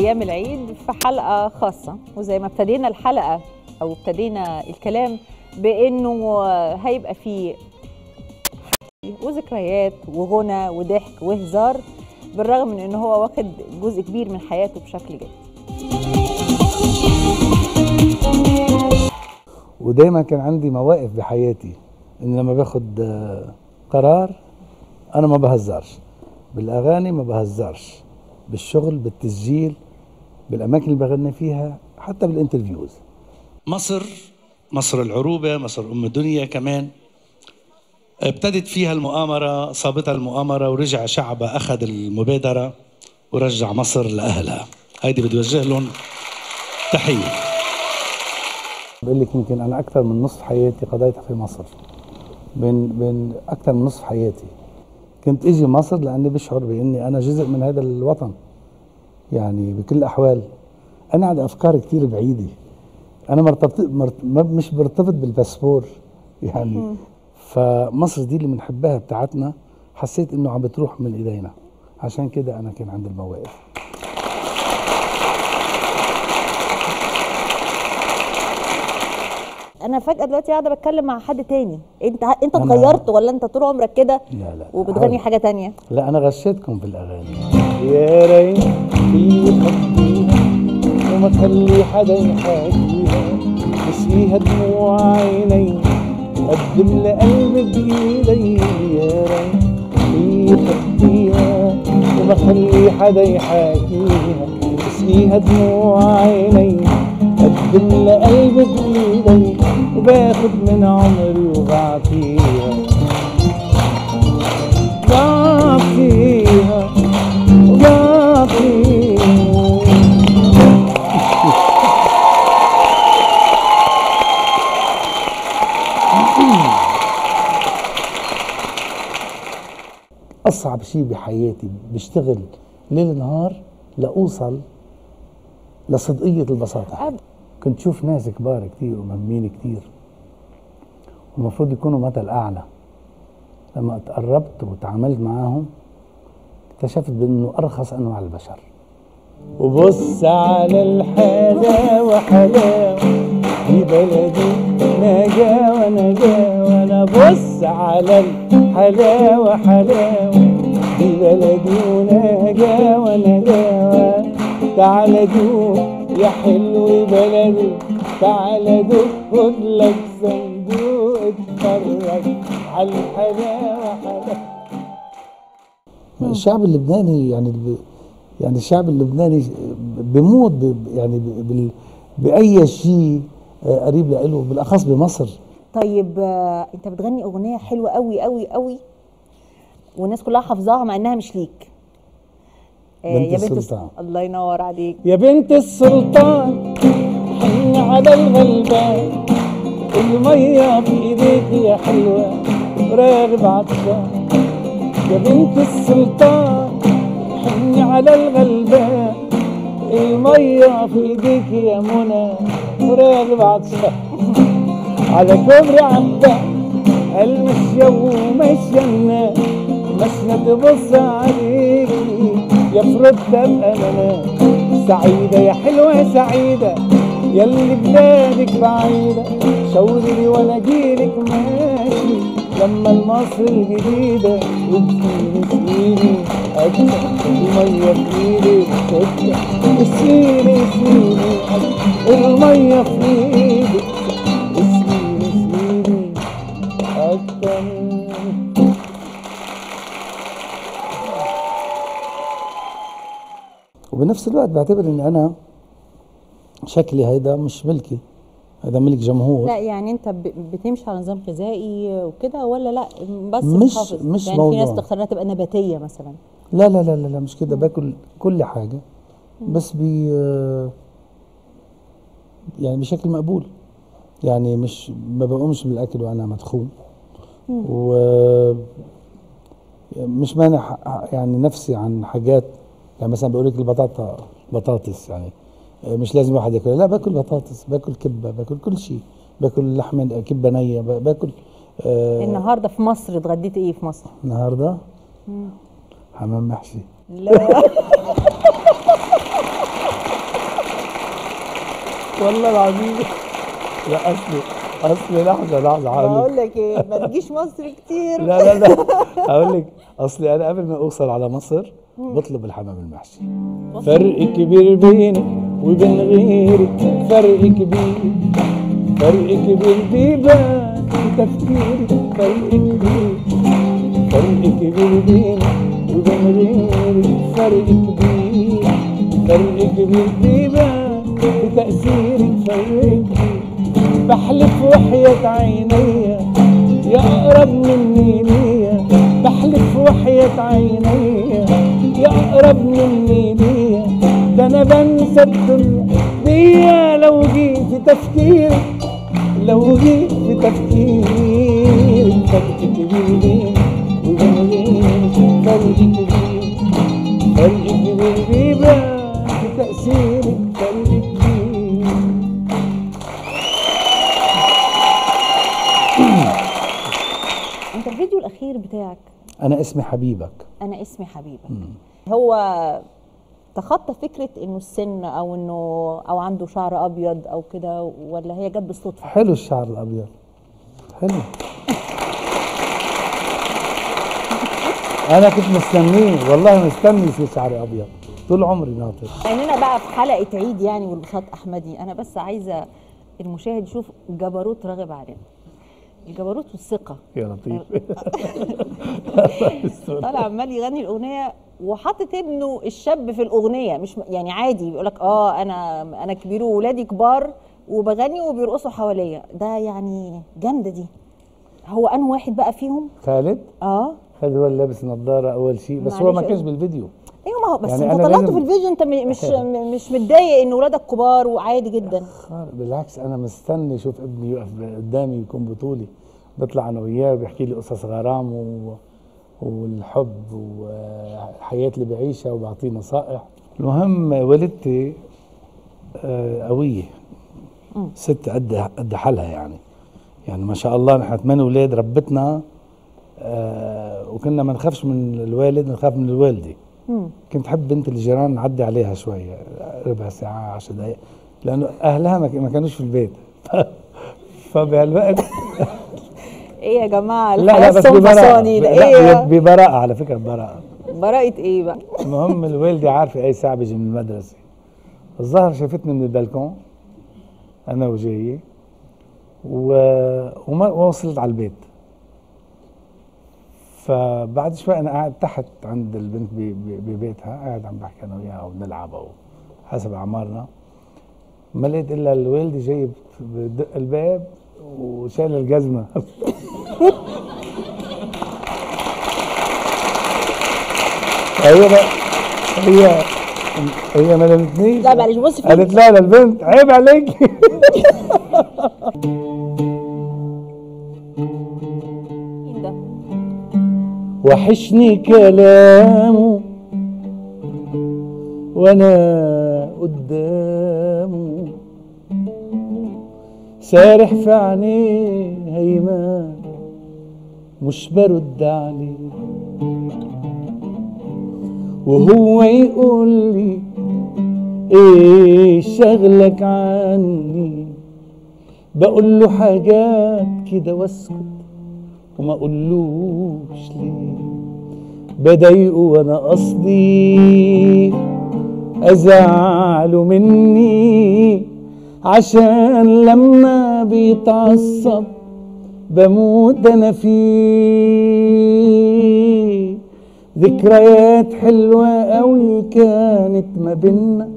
ايام العيد في حلقه خاصه وزي ما ابتدينا الحلقه او ابتدينا الكلام بانه هيبقى فيه وذكريات وغنى وضحك وهزار بالرغم من ان هو واخد جزء كبير من حياته بشكل جدي ودايما كان عندي مواقف بحياتي ان لما باخد آه، قرار انا ما بهزرش بالاغاني ما بهزرش بالشغل بالتسجيل بالاماكن اللي بغني فيها حتى بالانترفيوز مصر مصر العروبة مصر أم الدنيا كمان ابتدت فيها المؤامرة صابتها المؤامرة ورجع شعبها أخذ المبادرة ورجع مصر لأهلها هيدي بدي أوجه لهم تحية بقول لك يمكن انا اكثر من نصف حياتي قضيتها في مصر بين بين اكثر من نصف حياتي كنت اجي مصر لاني بشعر باني انا جزء من هذا الوطن يعني بكل الاحوال انا عندي افكار كثير بعيده انا مرتبط مرت... ما- مش مرتبط بالباسبور يعني فمصر دي اللي بنحبها بتاعتنا حسيت انه عم بتروح من ايدينا عشان كده انا كان عندي المواقف انا فجاه دلوقتي قاعده بتكلم مع حد تاني انت انت أنا- اتغيرت ولا انت طول عمرك كده لا لا وبتغني حاول. حاجه تانية لا انا غشيتكم في الاغاني يا ريت في خبيها وما تخلي حدا يحاكيها تسقيها دموع عيني قدم لقلبي بايدي يا ريت في خبيها وما تخلي حدا يحاكيها تسقيها دموع عيني قدم لقلبي بايدي وباخد من عمري وبعطيها بعطيها بعطيها أصعب شيء بحياتي بشتغل ليل نهار لأوصل لصدقية البساطة أب- كنت شوف ناس كبار كتير ومهمين كتير والمفروض يكونوا مثل أعلى لما تقربت وتعاملت معاهم اكتشفت بأنه أرخص أنواع البشر وبص على الحلاوة حلاوة في بلدي نجاوة نجاوة أنا بص على الحلاوة حلاوة في بلدي ونجاوة نجاوة تعال دوق يا حلو بلدي تعال دوق خد لك صندوق اتفرج على الحلاوة حلاوة الشعب اللبناني يعني ب- يعني الشعب اللبناني بموت ب- يعني ب- بال- بأي شيء آه، قريب له بالأخص بمصر طيب آه، انت بتغني اغنيه حلوه قوي قوي قوي والناس كلها حافظاها مع انها مش ليك آه، بنت يا بنت السلطان. الس- الله ينور عليك يا بنت السلطان حن على الغلبان المية في ايديك يا حلوة راغب عطشان يا بنت السلطان حن على الغلبان المية في ايديك يا منى وراغب عطشان على كبر عبان المشية ومشية الناس مشنا تبص عليكي يا فردة بأمانات سعيدة يا حلوة يا سعيدة يلي بلادك بعيدة شاوري لي وانا اجيلك ماشي لما المصر الجديدة وبسيني سيني أكتر المية في ايدي أكتر سيني سيني أكتر المية في ايدي سيني سيني أكتر وبنفس الوقت بعتبر اني انا شكلي هيدا مش ملكي هذا ملك جمهور لا يعني انت ب- بتمشي على نظام غذائي وكده ولا لا بس مش- بتحافظ مش يعني في ناس موضوع. تختار انها تبقى نباتيه مثلا لا لا لا لا, لا مش كده باكل كل حاجه بس بي يعني بشكل مقبول يعني مش ما بقومش من الاكل وانا مدخون و مش مانع يعني نفسي عن حاجات يعني مثلا بقول لك البطاطا بطاطس يعني مش لازم واحد ياكلها لا باكل بطاطس باكل كبه باكل كل شيء باكل لحمه كبه نيه ب- باكل آه النهارده في مصر اتغديت ايه في مصر؟ النهارده حمام محشي لا والله العظيم لا اصلي اصلي لحظه لحظه هقول بقول لك ايه ما تجيش مصر كتير لا لا لا هقول لك اصلي انا قبل ما اوصل على مصر بطلب الحمام المحشي فرق كبير بيني وبين غيري فرق كبير فرق كبير بيبان في تفكيري فرق كبير فرق كبير بيني وبين غيري فرق كبير فرق كبير بيبان في تأثيري فرق كبير بحلف وحياة عينيا يا أقرب مني ليا بحلف وحياة عينيا يا أقرب مني ليا ده أنا بنسى الدنيا دي لو جيت في تفكيري لو جيت في تفكيري فرق كبير بيني وبين غيري فرق كبير فرق كبير بيبان في تأثيرك فرق كبير انت الفيديو الاخير بتاعك أنا اسمي حبيبك انا اسمي حبيبك هو تخطى فكره انه السن او انه او عنده شعر ابيض او كده ولا هي جت بالصدفه حلو الشعر الأبيض حلو أنا كنت مستنيه والله مستني يصير شعري أبيض طول عمري ناطر اننا بقى في حلقه عيد يعني والبساط احمدي انا بس عايزه المشاهد يشوف جبروت راغب علينا الجبروت والثقه يا لطيف طالع عمال يغني الاغنيه وحاطط ابنه الشاب في الاغنيه مش م- يعني عادي بيقول لك اه انا انا كبير وولادي كبار وبغني وبيرقصوا حواليا ده يعني جامده دي هو انه واحد بقى فيهم خالد اه خالد هو اللي لابس نظارة أول شيء بس هو ما معلش. كانش بالفيديو ايوه ما هو بس يعني انت أنا طلعت لازم- في الفيديو انت م- مش م- مش متضايق ان ولادك كبار وعادي جدا خال- بالعكس أنا مستني أشوف ابني يقف قدامي يكون بطولي بطلع أنا وياه بيحكي لي قصص غرام و... والحب والحياة اللي بعيشها وبعطيه نصائح المهم والدتي آه، قوية ست قد قد حالها يعني يعني ما شاء الله نحن ثمان اولاد ربتنا آه وكنا ما نخافش من الوالد نخاف من الوالده مم. كنت حب بنت الجيران نعدي عليها شويه ربع ساعه عشر دقائق لانه اهلها ما ك- ما كانوش في البيت فبهالوقت ايه يا جماعه لا لا بس الحياة ببراءة صنفصاني ده لا ايه ببراءة على فكرة ببراءة براءة ايه بقى المهم الوالدة عارفة أي ساعة بيجي من المدرسة الظاهر شافتني من البلكون أنا وجاية و... وما وصلت على البيت فبعد شوي أنا قاعد تحت عند البنت ب- ب- ببيتها قاعد عم بحكي أنا وياها وبنلعب أو حسب أعمارنا ما لقيت إلا الوالدة جاي بت- بدق الباب وشايل الجزمة هي بقى هي هي ما لمتنيش لا معلش بص في قالت لا للبنت عيب عليك مين ده وحشني كلامه وانا قدامه سارح في عينيه هيمان مش برد عليه وهو يقول لي ايه شغلك عني بقول له حاجات كده واسكت وما اقولوش ليه بضايقه وانا قصدي ازعله مني عشان لما بيتعصب بموت انا فيه ذكريات حلوة قوي كانت ما بينا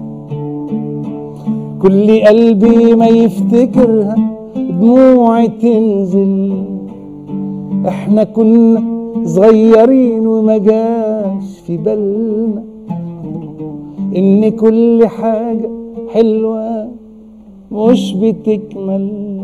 كل قلبي ما يفتكرها دموعي تنزل احنا كنا صغيرين وما جاش في بالنا ان كل حاجة حلوة مش بتكمل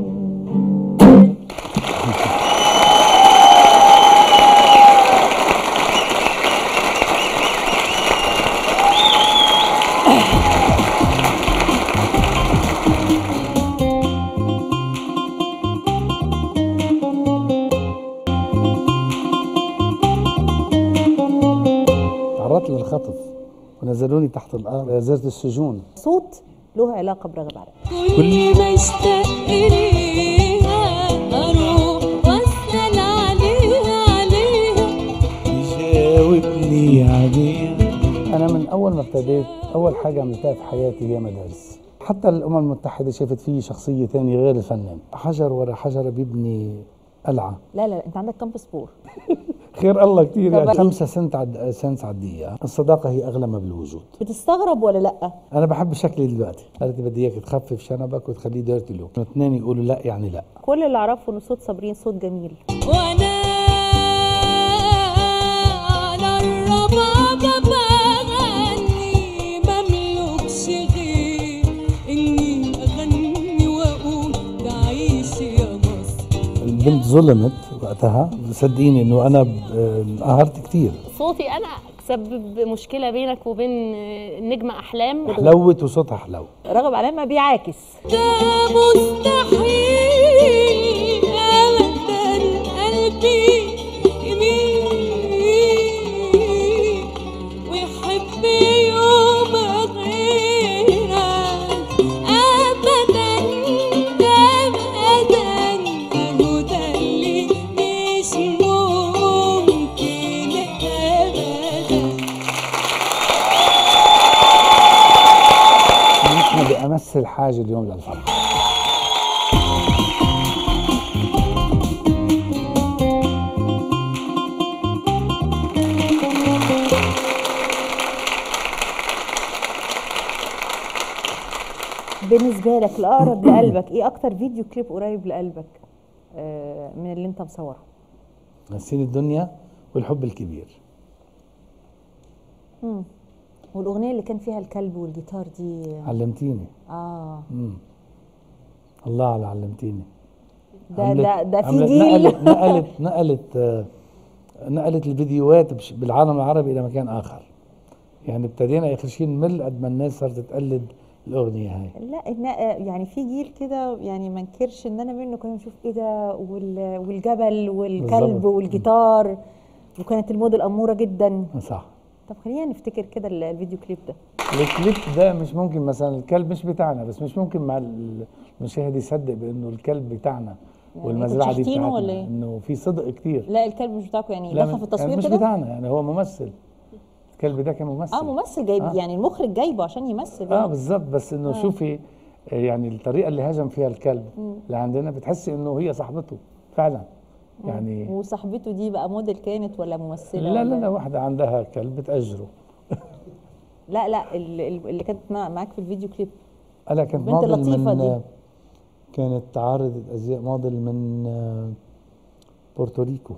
تعرضت للخطف ونزلوني تحت الارض نزلت السجون صوت له علاقه برغب علام كل ما اشتاق إليها أروح وأسأل عليها عليها جاوبني عليها انا من اول ما ابتديت اول حاجه عملتها في حياتي هي مدارس حتى الامم المتحده شافت فيه شخصيه ثانيه غير الفنان حجر ورا حجر بيبني قلعه لا لا انت عندك كامبس بور خير الله كثير يعني طب- خمسة سنت عد... سنت على الدقيقة الصداقة هي أغلى ما بالوجود بتستغرب ولا لا أنا بحب شكلي دلوقتي قالت بدي إياك تخفف شنبك وتخليه ديرتي لوك اثنين يقولوا لا يعني لا كل اللي اعرفه ان صوت صابرين صوت جميل وأنا على الربابة بغني مملكش غير إني أغني وأقول تعيش يا مصر البنت ظلمت وقتها صدقيني إنه أنا ب- انقهرت كثير صوتي انا سبب مشكله بينك وبين نجم احلام حلوت وصوتها حلو رغب علام ما بيعاكس ده مستحيل أبدا قلبي يميل ويحب يوم غيرك أبدا أبدا أهو ده اللي مش ممكن أبدا مش ما بأمثل حاجة اليوم للفرح بالنسبه لك الاقرب لقلبك ايه اكتر فيديو كليب قريب لقلبك آه من اللي انت مصوره نسين الدنيا والحب الكبير والاغنيه اللي كان فيها الكلب والجيتار دي علمتيني اه مم. الله على علمتيني ده عملت- ده ده في عملت- جيل نقلت نقلت نقلت آه، نقلت الفيديوهات بش- بالعالم العربي الى مكان اخر يعني ابتدينا اخر شيء نمل قد ما الناس صارت تقلد الاغنيه هاي لا إن- يعني في جيل كده يعني ما انكرش ان انا منه كنا نشوف ايه ده وال- والجبل والكلب بالظبط. والجيتار وكانت الموديل اموره جدا صح طب خلينا نفتكر كده ال- الفيديو كليب ده الكليب ده مش ممكن مثلا الكلب مش بتاعنا بس مش ممكن مع المشاهد يصدق بانه الكلب بتاعنا والمزرعه دي شفتينه بتاعتنا ولا إيه؟ انه في صدق كتير لا الكلب مش بتاعكم يعني لا دخل في مش- التصوير مش كده بتاعنا يعني هو ممثل الكلب ده كان ممثل اه ممثل جايب آه. يعني المخرج جايبه عشان يمثل اه يعني. بالظبط بس انه شوفي آه، يعني الطريقه اللي هجم فيها الكلب اللي عندنا بتحسي انه هي صاحبته فعلا يعني وصاحبته دي بقى موديل كانت ولا ممثله لا لا ولا- لا واحده عندها كلب بتاجره لا لا ال- ال- اللي كانت مع- معاك في الفيديو كليب انا كانت البنت موديل اللطيفة من دي. آه، كانت عارضة ازياء موديل من آه، بورتوريكو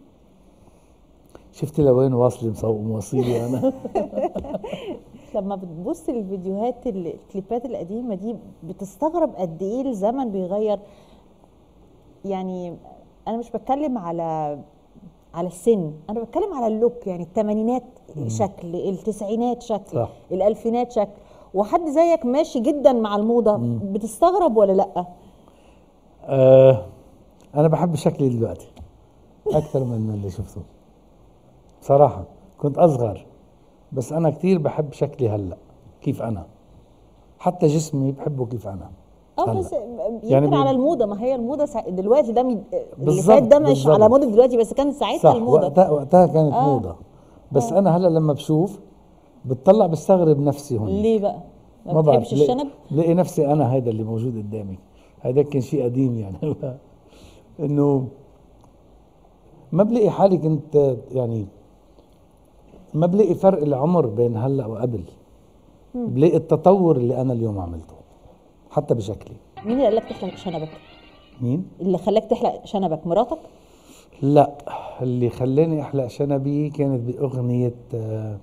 شفتي لوين واصلي مصو- موصيلي انا لما بتبص للفيديوهات ال- الكليبات القديمه دي بتستغرب قد ايه الزمن بيغير يعني انا مش بتكلم على على السن انا بتكلم على اللوك يعني الثمانينات شكل التسعينات شكل صح. الالفينات شكل وحد زيك ماشي جدا مع الموضه بتستغرب ولا لا آه انا بحب شكلي دلوقتي اكثر من اللي شفته بصراحه كنت اصغر بس انا كثير بحب شكلي هلا كيف انا حتى جسمي بحبه كيف انا اه هلا. بس يمكن يعني بي- على الموضه ما هي الموضه سا... دلوقتي ده مي... اللي بالظبط، فات ده مش بالظبط. على موضه دلوقتي بس كان ساعتها صح الموضه وقتها وقتها كانت آه. موضه بس انا هلا لما بشوف بتطلع بستغرب نفسي هون ليه بقى ما, ما بعرف بتحبش بلاقي- الشنب بلاقي نفسي انا هيدا اللي موجود قدامي هيدا كان شيء قديم يعني انه ما بلاقي حالي كنت يعني ما بلاقي فرق العمر بين هلا وقبل بلاقي التطور اللي انا اليوم عملته حتى بشكلي مين اللي قال لك تحلق شنبك مين اللي خلاك تحلق شنبك مراتك لا اللي خلاني احلق شنبي كانت باغنيه آه،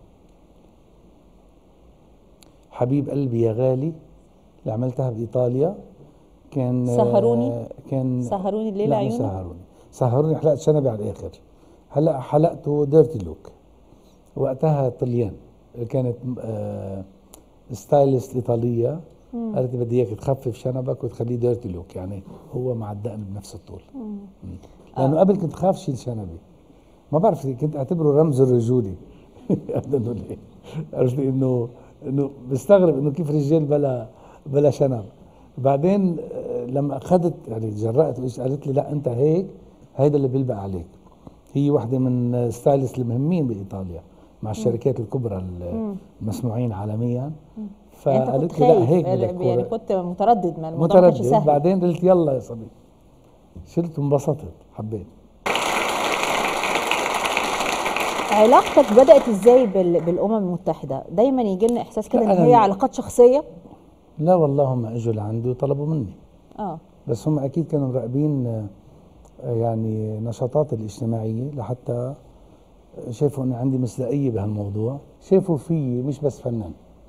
حبيب قلبي يا غالي اللي عملتها بايطاليا كان آه، سهروني؟ كان سهروني الليل لا مش عيونك؟ سهروني سهروني حلقت شنبي على الاخر هلا حلقته ديرتي لوك وقتها طليان كانت آه ستايلست ايطاليه قالت لي بدي اياك تخفف شنبك وتخليه ديرتي لوك يعني هو مع الدقن بنفس الطول مم. لانه قبل كنت خاف شيل شنبي ما بعرف كنت اعتبره رمز الرجولي انه ليه عرفت انه انه بستغرب انه كيف رجال بلا بلاش انام بعدين آه، لما اخذت يعني جرأت وايش قالت لي لا انت هيك هيدا اللي بيلبق عليك هي واحدة من ستايلست المهمين بايطاليا مع الشركات الكبرى المسموعين عالميا يعني انت كنت فقالت لي لا خايف هيك يعني, بدك يعني و- كنت متردد ما الموضوع ما كانش متردد سهل بعدين قلت يلا يا صبي شلت وانبسطت حبيت علاقتك بدأت ازاي بال... بالأمم المتحدة؟ دايما يجي لنا إحساس كده إن لا، هي أنا- علاقات شخصية لا والله هم اجوا لعندي وطلبوا مني اه بس هم اكيد كانوا مراقبين آه، يعني نشاطاتي الاجتماعيه لحتى شافوا ان عندي مصداقيه بهالموضوع شافوا فيي مش بس فنان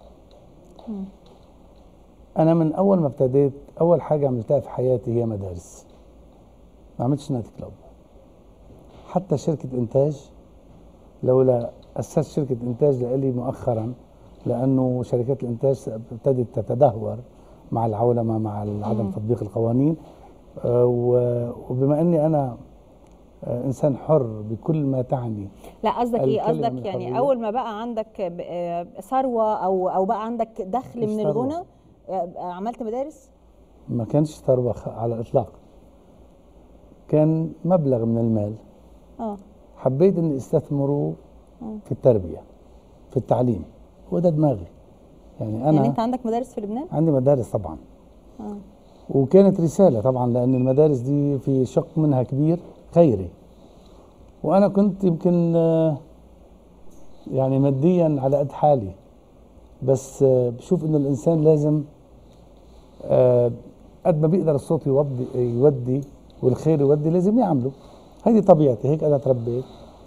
انا من اول ما ابتديت اول حاجه عملتها في حياتي هي مدارس ما عملتش نايت كلاب حتى شركه انتاج لولا اسست شركه انتاج لإلي مؤخرا لانه شركات الانتاج ابتدت تتدهور مع العولمه مع عدم تطبيق القوانين آه، و- وبما اني انا آه، انسان حر بكل ما تعني لا قصدك ايه الكلمة قصدك من يعني الحرية. اول ما بقى عندك ب- آه، ثروه او او بقى عندك دخل مش من ثروة. الغنى آه، عملت مدارس ما كانش ثروه خ- على الاطلاق كان مبلغ من المال اه حبيت اني استثمره في التربيه في التعليم وده دماغي يعني انا يعني انت عندك مدارس في لبنان عندي مدارس طبعا اه وكانت رسالة طبعا لأن المدارس دي في شق منها كبير خيري وأنا كنت يمكن آه، يعني ماديا على قد حالي بس آه، بشوف إنه الإنسان لازم آه، قد ما بيقدر الصوت يودي يودي والخير يودي لازم يعمله هذه طبيعتي هيك أنا تربيت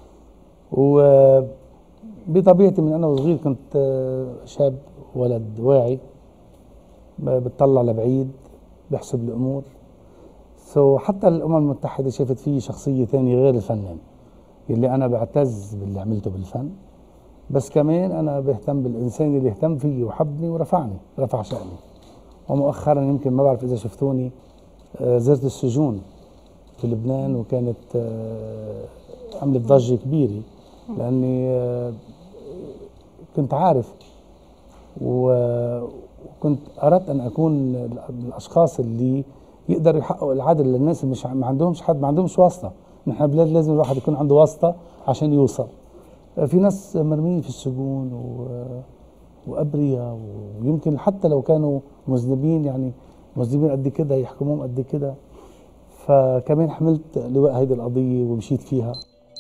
وبطبيعتي من أنا وصغير كنت آه، شاب ولد واعي بتطلع لبعيد بحسب الامور سو so حتى الامم المتحده شافت فيه شخصيه ثانيه غير الفنان اللي انا بعتز باللي عملته بالفن بس كمان انا بهتم بالانسان اللي اهتم فيي وحبني ورفعني رفع شاني ومؤخرا يمكن ما بعرف اذا شفتوني آه، زرت السجون في لبنان وكانت آه، عملت ضجه كبيره لاني آه، كنت عارف و- وكنت اردت ان اكون من الاشخاص اللي يقدروا يحققوا العدل للناس اللي مش ع- ما عندهمش حد ما عندهمش واسطه نحن بلاد لازم الواحد يكون عنده واسطه عشان يوصل في ناس مرميين في السجون و... وابرياء ويمكن حتى لو كانوا مذنبين يعني مذنبين قد كده يحكموهم قد كده فكمان حملت لواء هيدي القضيه ومشيت فيها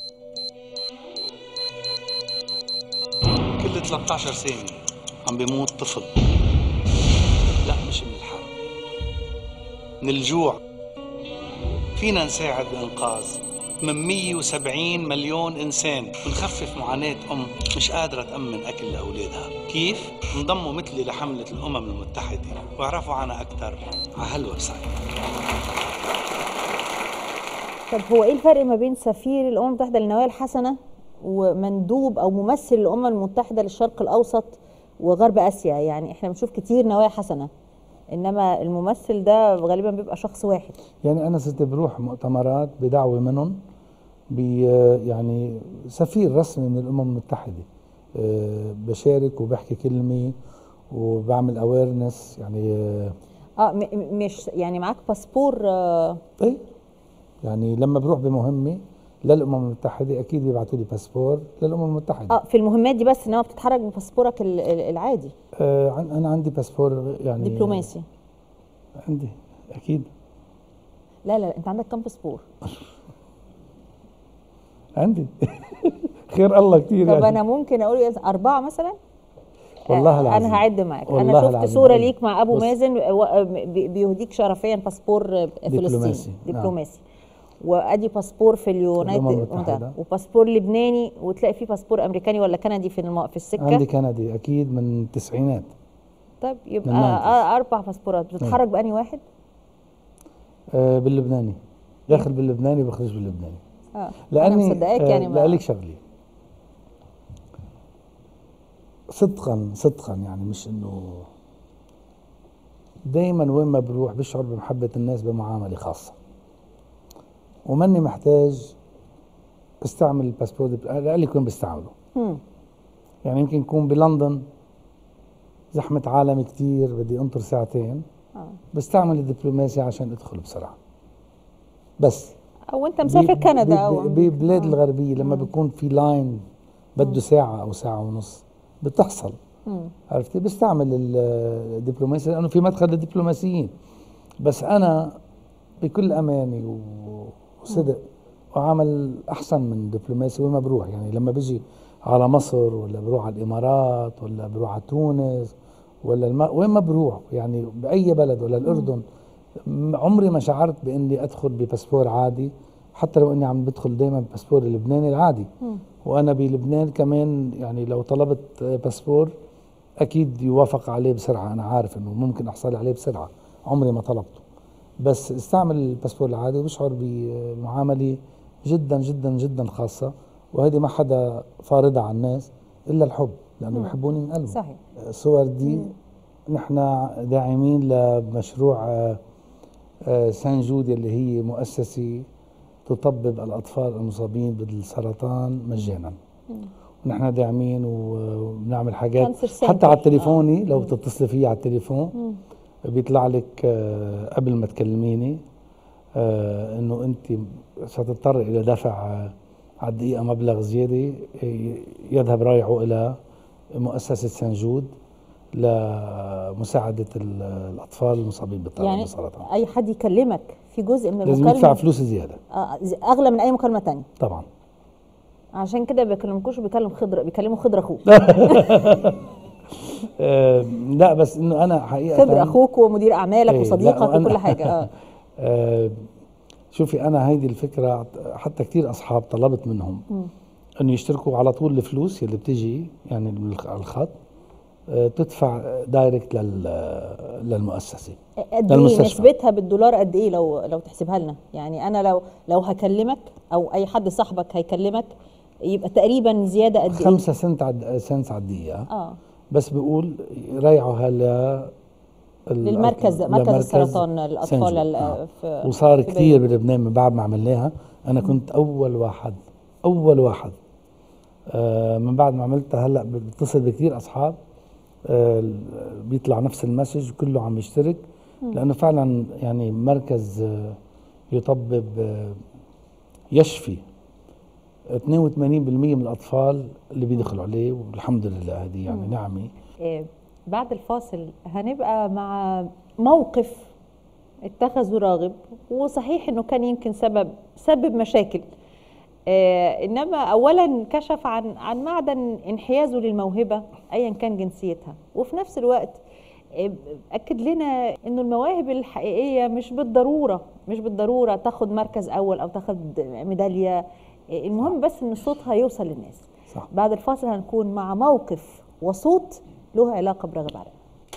كل 13 ثانية عم بيموت طفل لا مش من الحرب من الجوع فينا نساعد بإنقاذ من 170 مليون إنسان ونخفف معاناة أم مش قادرة تأمن أكل لأولادها كيف؟ انضموا مثلي لحملة الأمم المتحدة واعرفوا عنها أكثر على هالويب سايت طب هو ايه الفرق ما بين سفير الامم المتحده للنوايا الحسنه ومندوب او ممثل الامم المتحده للشرق الاوسط وغرب اسيا يعني احنا بنشوف كتير نوايا حسنه انما الممثل ده غالبا بيبقى شخص واحد يعني انا صرت بروح مؤتمرات بدعوه منهم بي يعني سفير رسمي من الامم المتحده أه، بشارك وبحكي كلمه وبعمل اويرنس يعني أه، اه م- م- مش يعني معاك باسبور آه ايه يعني لما بروح بمهمه للامم المتحده اكيد بيبعثوا لي باسبور للامم المتحده اه في المهمات دي بس انما بتتحرك بباسبورك ال- ال- العادي آه عن- انا عندي باسبور يعني دبلوماسي عندي اكيد لا لا انت عندك كام باسبور عندي خير الله كثير طب يعني. انا ممكن اقول إيه، اربعه مثلا والله آه، العظيم انا هعد معاك والله انا شفت العظيم. صوره أيوة. ليك مع ابو بص. مازن و- بي- بيهديك شرفيا باسبور آه، دبلوماسي، فلسطيني نعم. دبلوماسي وادي باسبور في الأمم اليونايتد المتحدة. وباسبور لبناني وتلاقي فيه باسبور امريكاني ولا كندي في الم... في السكه عندي كندي اكيد من التسعينات طيب يبقى من 90s. آه اربع باسبورات بتتحرك باني واحد آه باللبناني داخل باللبناني بخرج باللبناني اه انا لاني مصدقاك يعني آه ما- لأقلك شغله صدقا صدقا يعني مش انه دائما وين ما بروح بشعر بمحبه الناس بمعامله خاصه وماني محتاج استعمل الباسبور لأقلك وين بستعمله مم. يعني يمكن يكون بلندن زحمه عالم كتير بدي انطر ساعتين آه. بستعمل الدبلوماسيا عشان ادخل بسرعه بس او انت مسافر ب- كندا ب- او ب- ببلاد آه. الغربيه لما بيكون في لاين بده ساعه او ساعه ونص بتحصل مم. عرفتي بستعمل ال- الدبلوماسيا لانه في مدخل للدبلوماسيين بس انا بكل امانه و- وصدق وعمل احسن من دبلوماسي وين ما بروح يعني لما بيجي على مصر ولا بروح على الامارات ولا بروح على تونس ولا الم... وين ما بروح يعني باي بلد ولا الاردن م- عمري ما شعرت باني ادخل بباسبور عادي حتى لو اني عم بدخل دائما بباسبور اللبناني العادي وانا بلبنان كمان يعني لو طلبت باسبور اكيد يوافق عليه بسرعه انا عارف انه ممكن احصل عليه بسرعه عمري ما طلبته بس استعمل الباسبور العادي وبشعر بمعامله جدا جدا جدا خاصه وهذه ما حدا فارضها على الناس الا الحب لانه بحبوني من قلبه صحيح الصور دي نحن داعمين لمشروع آه، آه، سان جود اللي هي مؤسسة تطبب الأطفال المصابين بالسرطان مجانا ونحن داعمين وبنعمل حاجات Cancer Center. حتى على التليفوني لو بتتصلي فيي على التليفون بيطلع لك آه، قبل ما تكلميني آه، انه انت ستضطر الى دفع آه، على الدقيقه مبلغ زياده آه، يذهب رايعه الى مؤسسه سان جود لمساعده ال- الاطفال المصابين بالط- يعني بالسرطان اي حد يكلمك في جزء من لازم يدفع المكالمه فلوس زياده آه، اغلى من اي مكالمه تانية طبعا عشان كده ما بيكلمكوش بيكلم خضر بيكلموا خضر اخوك آه، لا بس انه انا حقيقه خضر اخوك ومدير اعمالك إيه، وصديقك لا، وأنا- وكل حاجه اه آه، شوفي انا هيدي الفكره حتى كثير اصحاب طلبت منهم انه يشتركوا على طول الفلوس اللي بتجي يعني من الخ- على الخط آه، تدفع دايركت لل- للمؤسسه قد ايه للمستشفى. نسبتها بالدولار قد ايه لو لو تحسبها لنا يعني انا لو لو هكلمك او اي حد صاحبك هيكلمك يبقى تقريبا زياده قد ايه خمسة سنت عد سنت على الدقيقة اه بس بقول رايعها ل ال- للمركز مركز لمركز السرطان الاطفال سنجد. ال- آه. في وصار في كثير بالي. بلبنان من بعد ما عملناها انا كنت اول واحد اول واحد آه من بعد ما عملتها هلا بتصل بكثير اصحاب آه بيطلع نفس المسج كله عم يشترك لانه فعلا يعني مركز آه يطبب آه يشفي 82% من الاطفال اللي بيدخلوا عليه والحمد لله هذه يعني نعمه إيه، بعد الفاصل هنبقى مع موقف اتخذه راغب وصحيح انه كان يمكن سبب سبب مشاكل آه انما اولا كشف عن عن معدن انحيازه للموهبه ايا كان جنسيتها وفي نفس الوقت آه، اكد لنا انه المواهب الحقيقيه مش بالضروره مش بالضروره تاخد مركز اول او تاخد ميداليه آه، المهم بس ان صوتها يوصل للناس صح. بعد الفاصل هنكون مع موقف وصوت له علاقه برغب علاء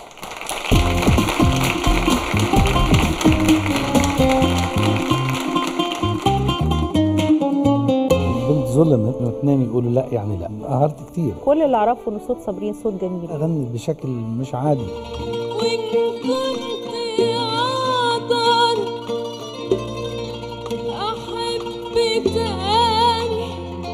البنت ظلمت انه اثنين يقولوا لا يعني لا قهرت كثير كل اللي اعرفه ان صوت صابرين صوت جميل غنت بشكل مش عادي وإن كنت أقدر أحب تاني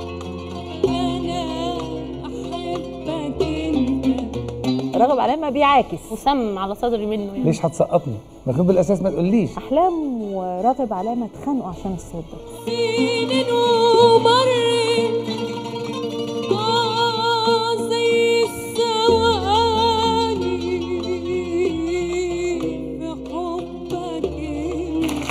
أنا أحبك أنت رغب علامه بيعاكس وسم على صدري منه يعني ليش حتسقطني؟ ما كنت بالاساس ما تقوليش احلام وراغب علامه اتخانقوا عشان الصوت ده سنين ومرت آه زي الثواني في حبك أنت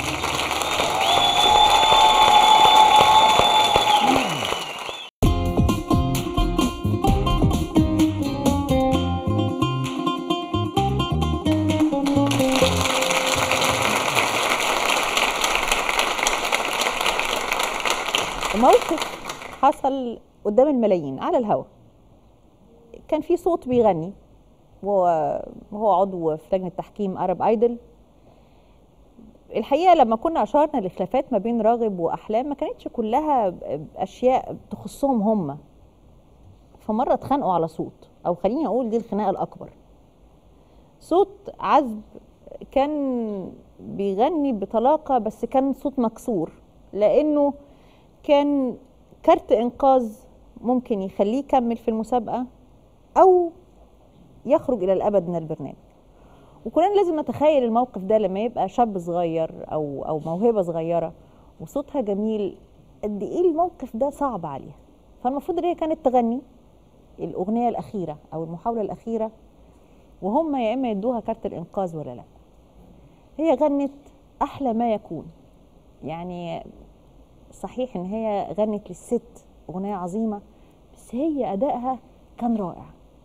موقف حصل قدام الملايين على الهوا كان في صوت بيغني وهو هو عضو في لجنه تحكيم ارب ايدل الحقيقه لما كنا اشرنا لخلافات ما بين راغب واحلام ما كانتش كلها ب- اشياء تخصهم هم فمره اتخانقوا على صوت او خليني اقول دي الخناقه الاكبر صوت عذب كان بيغني بطلاقه بس كان صوت مكسور لانه كان كارت انقاذ ممكن يخليه يكمل في المسابقه او يخرج الى الابد من البرنامج وكلنا لازم نتخيل الموقف ده لما يبقى شاب صغير او او موهبه صغيره وصوتها جميل قد ايه الموقف ده صعب عليها فالمفروض ان هي كانت تغني الاغنيه الاخيره او المحاوله الاخيره وهم يا اما يدوها كارت الانقاذ ولا لا هي غنت احلى ما يكون يعني صحيح ان هي غنت للست اغنيه عظيمه بس هي ادائها كان رائع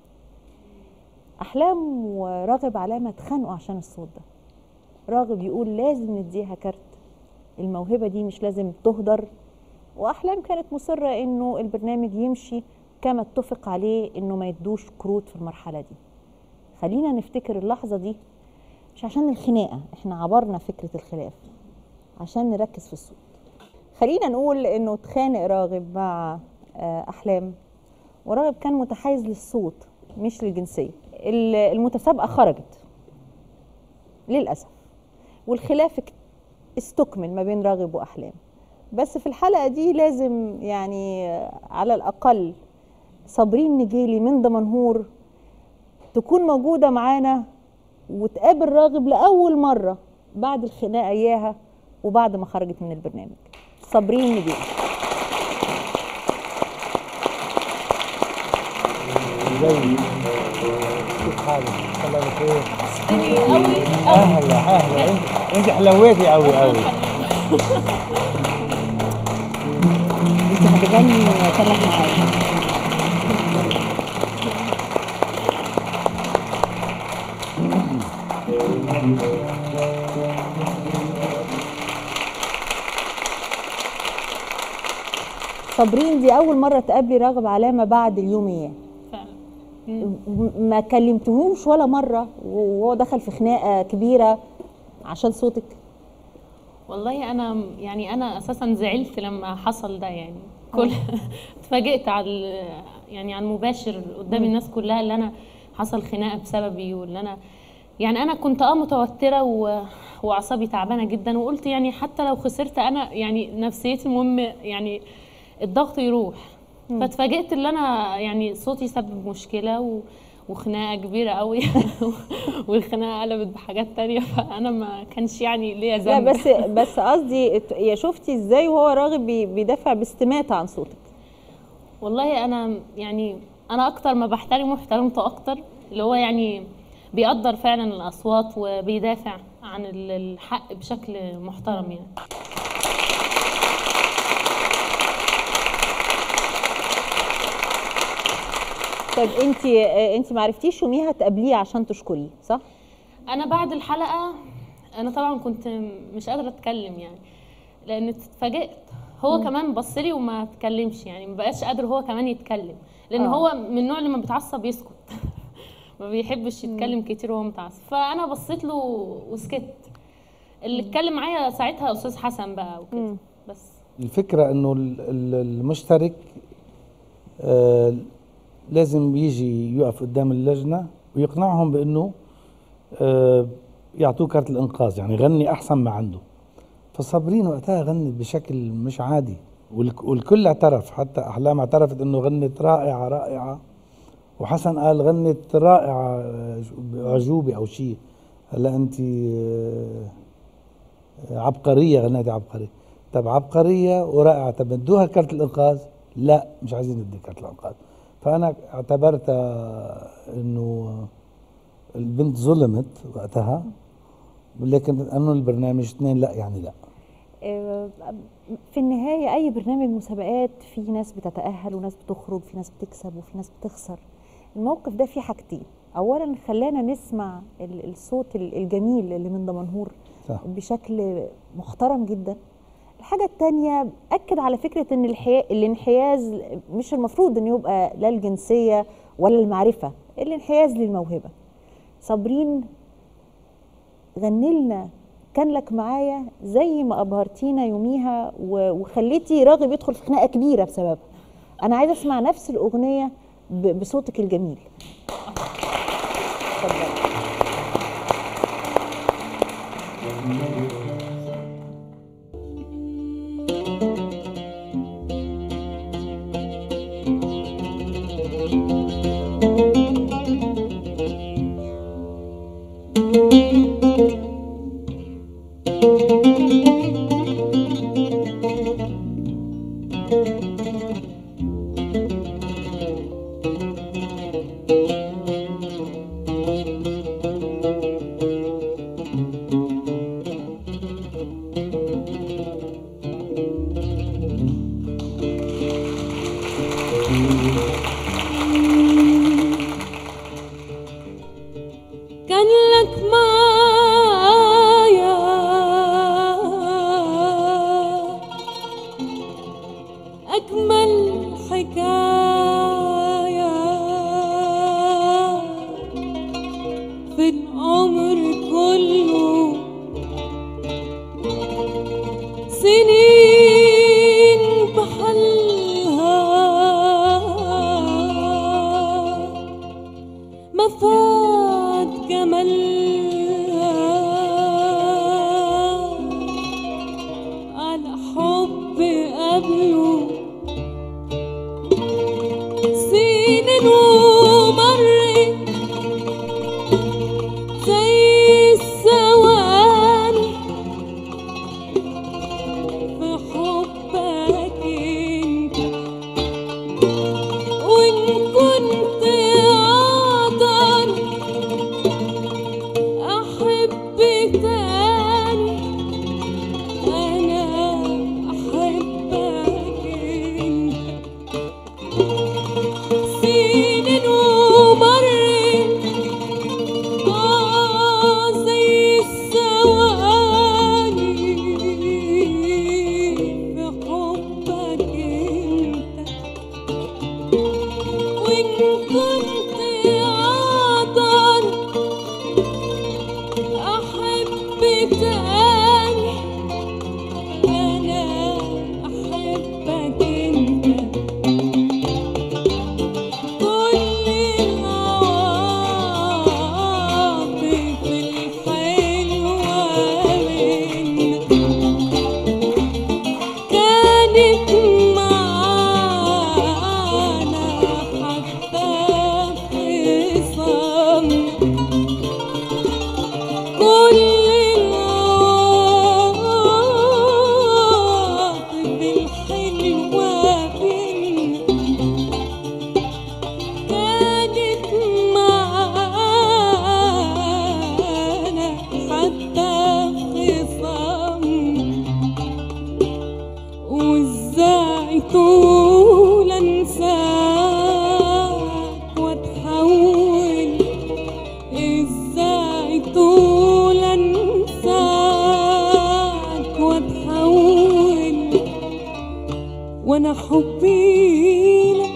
احلام وراغب علامه اتخانقوا عشان الصوت ده راغب يقول لازم نديها كارت الموهبه دي مش لازم تهدر واحلام كانت مصره انه البرنامج يمشي كما اتفق عليه انه ما يدوش كروت في المرحله دي خلينا نفتكر اللحظه دي مش عشان الخناقه احنا عبرنا فكره الخلاف عشان نركز في الصوت خلينا نقول انه اتخانق راغب مع آه، احلام وراغب كان متحيز للصوت مش للجنسيه ال- المتسابقه خرجت للاسف والخلاف اك- استكمل ما بين راغب واحلام بس في الحلقه دي لازم يعني آه، على الاقل صابرين نجيلي من دمنهور تكون موجوده معانا وتقابل راغب لاول مره بعد الخناقه اياها وبعد ما خرجت من البرنامج صابرين نجيلي ازيك كيف حالك الله بخير قوي اهلا اهلا انت انت حلويتي قوي قوي انت هتغني كلام معايا صابرين دي اول مره تقابلي راغب علامه بعد اليوم اياه فعلا م- ما كلمتهوش ولا مره وهو دخل في خناقه كبيره عشان صوتك والله انا يعني انا اساسا زعلت لما حصل ده يعني كل اتفاجئت على يعني على المباشر قدام الناس كلها اللي انا حصل خناقه بسببي واللي انا يعني انا كنت اه متوتره و... واعصابي تعبانه جدا وقلت يعني حتى لو خسرت انا يعني نفسيتي المهم يعني الضغط يروح فاتفاجئت ان انا يعني صوتي سبب مشكله و... وخناقه كبيره قوي والخناقه قلبت بحاجات تانية فانا ما كانش يعني ليا لا ذنب بس بس قصدي ات- يا شفتي ازاي وهو راغب بي- بيدافع باستماتة عن صوتك والله انا يعني انا اكتر ما بحترمه احترمته اكتر اللي هو يعني بيقدر فعلا الاصوات وبيدافع عن ال- الحق بشكل محترم يعني طيب انت انت ما عرفتيش يوميها تقابليه عشان تشكريه صح انا بعد الحلقه انا طبعا كنت مش قادره اتكلم يعني لان اتفاجئت هو كمان بص لي وما اتكلمش يعني ما بقاش قادر هو كمان يتكلم لان آه. هو من النوع اللي لما بيتعصب يسكت ما بيحبش يتكلم كتير وهو متعصب فانا بصيت له وسكت اللي اتكلم معايا ساعتها استاذ حسن بقى وكده بس الفكرة انه ال- ال- المشترك آه لازم يجي يقف قدام اللجنة ويقنعهم بانه آه يعطوه كارت الانقاذ يعني غني احسن ما عنده فصابرين وقتها غنت بشكل مش عادي والك- والكل اعترف حتى احلام اعترفت انه غنت رائعة رائعة وحسن قال غنت رائعة آه، عجوبة او شيء هلا انت آه عبقريه غنيتي عبقريه طب عبقريه ورائعه طب ندوها كارت الانقاذ لا مش عايزين ندي كارت الانقاذ فانا اعتبرتها انه البنت ظلمت وقتها لكن انه البرنامج اثنين لا يعني لا اه، في النهاية أي برنامج مسابقات في ناس بتتأهل وناس بتخرج في ناس بتكسب وفي ناس بتخسر الموقف ده فيه حاجتين أولا خلانا نسمع ال- الصوت ال- الجميل اللي من دمنهور صح. بشكل محترم جدا الحاجة التانية أكد على فكرة إن الحيا... الانحياز مش المفروض إنه يبقى لا الجنسية ولا المعرفة الانحياز للموهبة صابرين غني لنا كان لك معايا زي ما ابهرتينا يوميها و- وخليتي راغب يدخل في خناقه كبيره بسببها انا عايزه اسمع نفس الاغنيه ب- بصوتك الجميل اتفضلي كان لك معايا أجمل حكاية في العمر كله سنين بحلها ما فات جمالها على حب قبله سنين ومرت زي الثواني في حبك انت وإن كنت أقدر أحب تاني أنا أحبك أنت سنين ومرت آه زي الثواني في حبك أنت وإن كنت أقدر أحب تاني أنا أحبك أنت كل العواطف الحلوة منك كانت معانا حتى في صمت كل العواطف الحلوة فينا كانت معانا حتى في صمت وازاي طول انساك واتحول ازاي طول انساك واتحول وانا حبي لك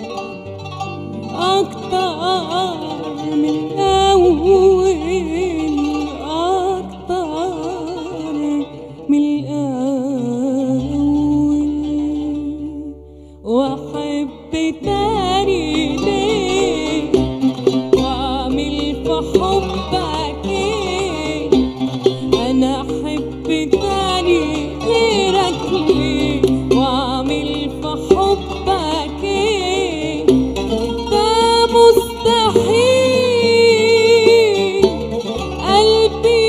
اكتر من الاول اكتر من الاول واحب تاني ليه واعمل في حبك ايه انا احب تاني غيرك ليه واعمل في حبك ايه ده مستحيل قلبي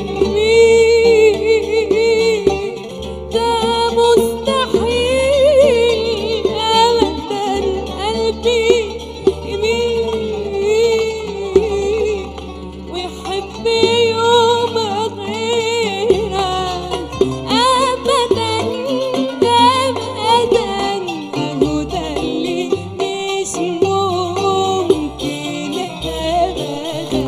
يميل ده مستحيل ابدا قلبي يميل ويحب يوم غيرك ابدا ابدا اهو ده اللي مش ممكن ابدا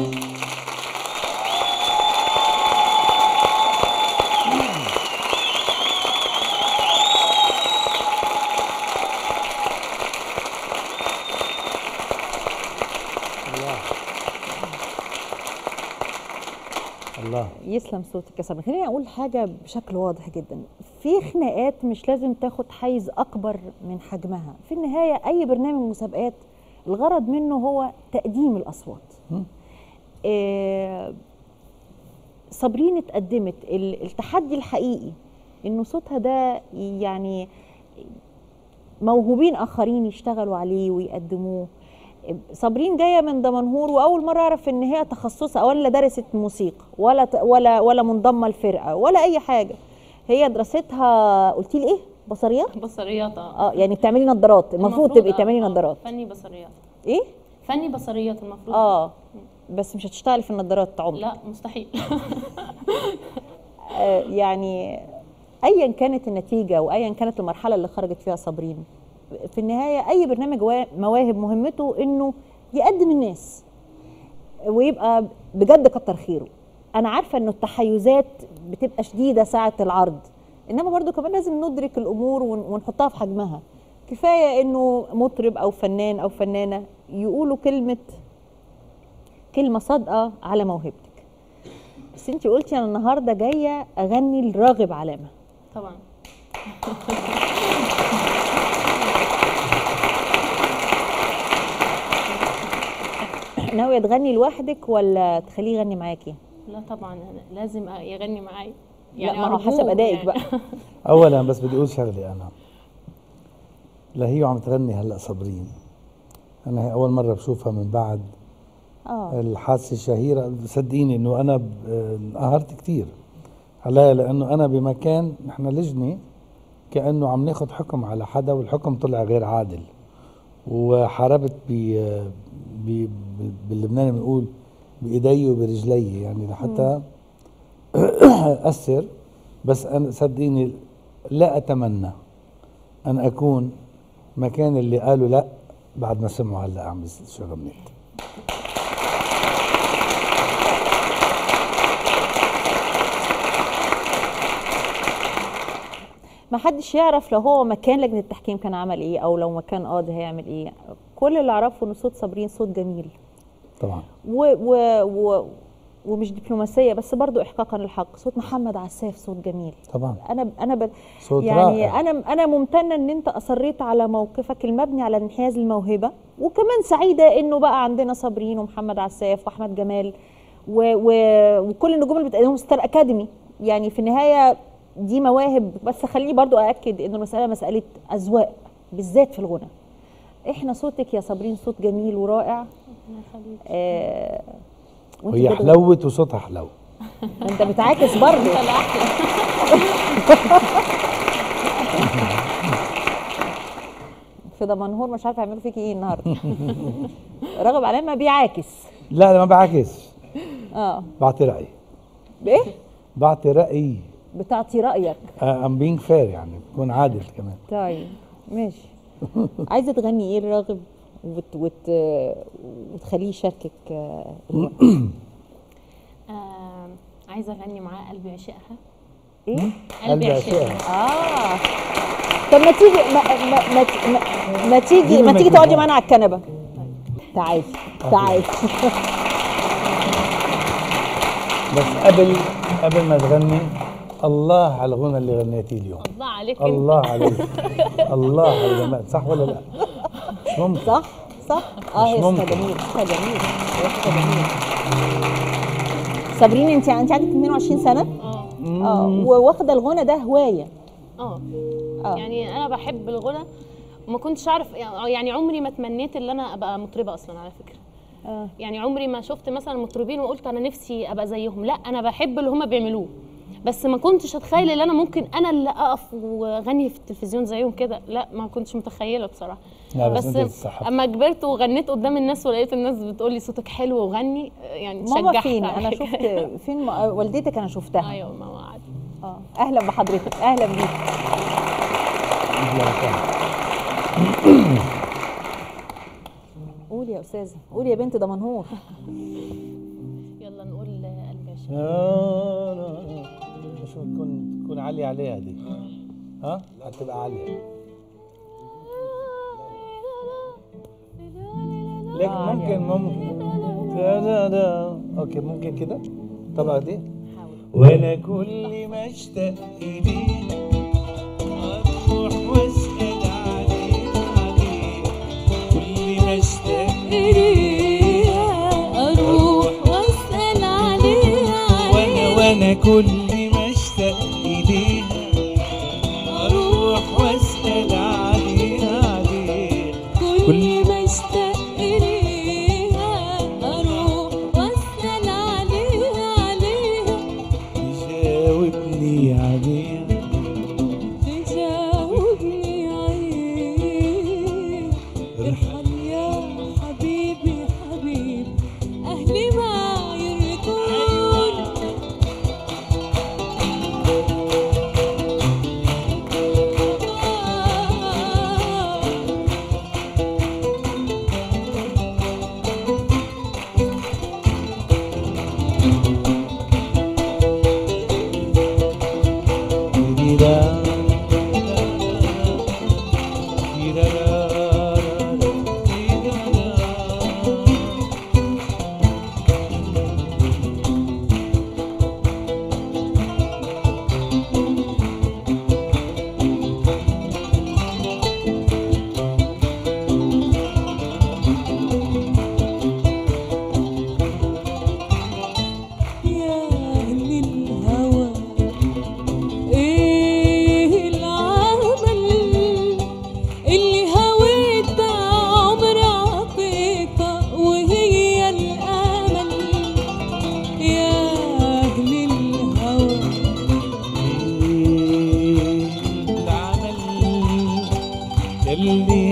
الله يسلم صوتك يا سامي خليني اقول حاجه بشكل واضح جدا في خناقات مش لازم تاخد حيز اكبر من حجمها في النهايه اي برنامج مسابقات الغرض منه هو تقديم الاصوات آه، صابرين اتقدمت ال- التحدي الحقيقي انه صوتها ده يعني موهوبين اخرين يشتغلوا عليه ويقدموه صابرين جايه من دمنهور واول مره اعرف ان هي تخصصها اولا لا درست موسيقى ولا ت- ولا ولا منضمه لفرقه ولا اي حاجه هي دراستها قلتي لي ايه بصريات بصريات اه اه يعني بتعملي نظارات المفروض تبقي آه، تعملي آه، نظارات فني بصريات ايه فني بصريات المفروض اه بس مش هتشتغلي في النظارات عمر لا مستحيل آه يعني ايا كانت النتيجه وايا كانت المرحله اللي خرجت فيها صابرين في النهايه اي برنامج وا- مواهب مهمته انه يقدم الناس ويبقى بجد كتر خيره انا عارفه انه التحيزات بتبقى شديده ساعه العرض انما برضو كمان لازم ندرك الامور ون- ونحطها في حجمها كفايه انه مطرب او فنان او فنانه يقولوا كلمه كلمه صادقه على موهبتك بس انت قلتي انا النهارده جايه اغني لراغب علامه طبعا ناويه تغني لوحدك ولا تخليه يغني معاكي لا طبعا أنا لازم يغني معايا لا ما هو أرجوه حسب ادائك يعني. بقى اولا بس بدي اقول شغله انا لا هي عم تغني هلا صابرين انا هي اول مره بشوفها من بعد اه الحادثه الشهيره صدقيني انه انا ب- انقهرت كثير عليها لانه انا بمكان نحن لجنه كانه عم ناخذ حكم على حدا والحكم طلع غير عادل وحاربت ب ب- ب- باللبناني بنقول بايدي وبرجلي يعني لحتى اثر بس انا صدقيني لا اتمنى ان اكون مكان اللي قالوا لا بعد ما سمعوا هلا عم بيشتغل منيح ما حدش يعرف لو هو مكان لجنه التحكيم كان عمل ايه او لو مكان قاضي هيعمل ايه كل اللي اعرفه ان صوت صابرين صوت جميل طبعا و و و ومش دبلوماسيه بس برضو احقاقا للحق صوت محمد عساف صوت جميل طبعا انا انا ب... صوت يعني رائع. انا انا ممتنه ان انت اصريت على موقفك المبني على انحياز الموهبه وكمان سعيده انه بقى عندنا صابرين ومحمد عساف واحمد جمال و... و... وكل النجوم اللي بتقدمهم ستار اكاديمي يعني في النهايه دي مواهب بس خليني برضو ااكد ان المساله مساله اذواق بالذات في الغنى احنا صوتك يا صابرين صوت جميل ورائع آه... وانت هي بتغني. حلوت وصوتها حلو انت بتعاكس برضه في دمنهور مش عارفه يعملوا فيكي ايه النهارده راغب علامه بيعاكس لا لا ما بعكس اه بعطي رايي بايه بعطي رايي بتعطي رايك ام بينج فير يعني بكون عادل كمان طيب ماشي عايزه تغني ايه لراغب وت... وت... وتخليه يشاركك آه، الغنى. آه عايزه اغني معاه قلبي عشقها ايه قلبي قلبي عشقها اه طب ما تيجي ما ما ما, ما, ما تيجي جيبي ما تيجي الميكروفون. تقعدي معانا على الكنبه تعالي تعالي بس قبل قبل ما تغني الله على الغنى اللي غنيتيه اليوم الله عليك انت الله عليك الله على الجمال صح ولا لا؟ مش ممكن صح صح اه مش هي صوتها ممكن. جميل صوتها جميل هي صوتها جميل صابرين انت انت عندك 22 سنه اه اه وواخده الغنى ده هوايه اه اه يعني انا بحب الغنى وما كنتش اعرف يعني عمري ما تمنيت ان انا ابقى مطربه اصلا على فكره اه يعني عمري ما شفت مثلا مطربين وقلت انا نفسي ابقى زيهم لا انا بحب اللي هم بيعملوه بس ما كنتش اتخيل ان انا ممكن انا اللي اقف واغني في التلفزيون زيهم كده لا ما كنتش متخيله بصراحه لا بس بس انت تستحق. اما كبرت وغنيت قدام الناس ولقيت الناس بتقول لي صوتك حلو وغني يعني ماما اتشجعت فين على انا كده. شفت فين م- آه، والدتك انا شفتها ايوه ماما عادي اه اهلا بحضرتك اهلا بيك قولي يا استاذه قولي يا بنت دمنهور يلا نقول قلبي عشان شو تكون تكون عالية عليها دي ها؟ هتبقى عالية ليك آه، ممكن ممكن دا دا دا. اوكي ممكن كده طبعا دي وانا كل ما اشتاق اليك اروح واسال عليك عليك كل ما اشتاق إليها أروح وأسأل عليها وانا وانا كل ما اشتاق اليها اروح واسال عليها عليك كل ما اشتاق إليها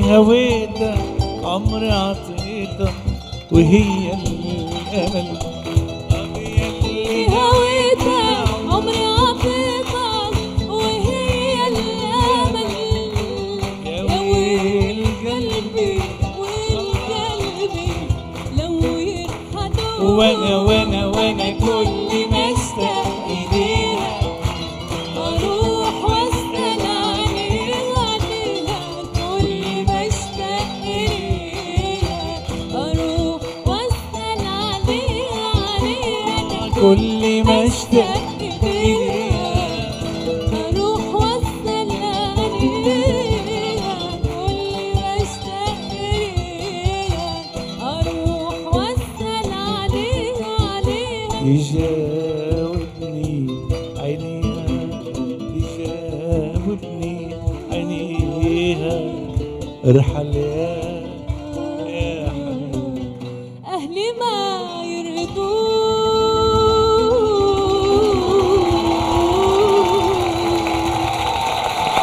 هويتها عمري عطيتها وهي الامل اللي هويتها عمري عطيتك وهي الامل يا ويل قلبي ويل قلبي لو ينحدوا وانا وانا وانا كل ما اشتاق اليها اروح واستنى عليها عليها كل ما اشتاق اليها اروح واستنى عليها عليها كل ما اشتاق اروح واستنى عليها كل ما اشتاق اليها اروح واستنى عليها عليها يجاوبني عينيها يجاوبني عينيها ارحل يا يا حبيبي اهلي ما يرضوا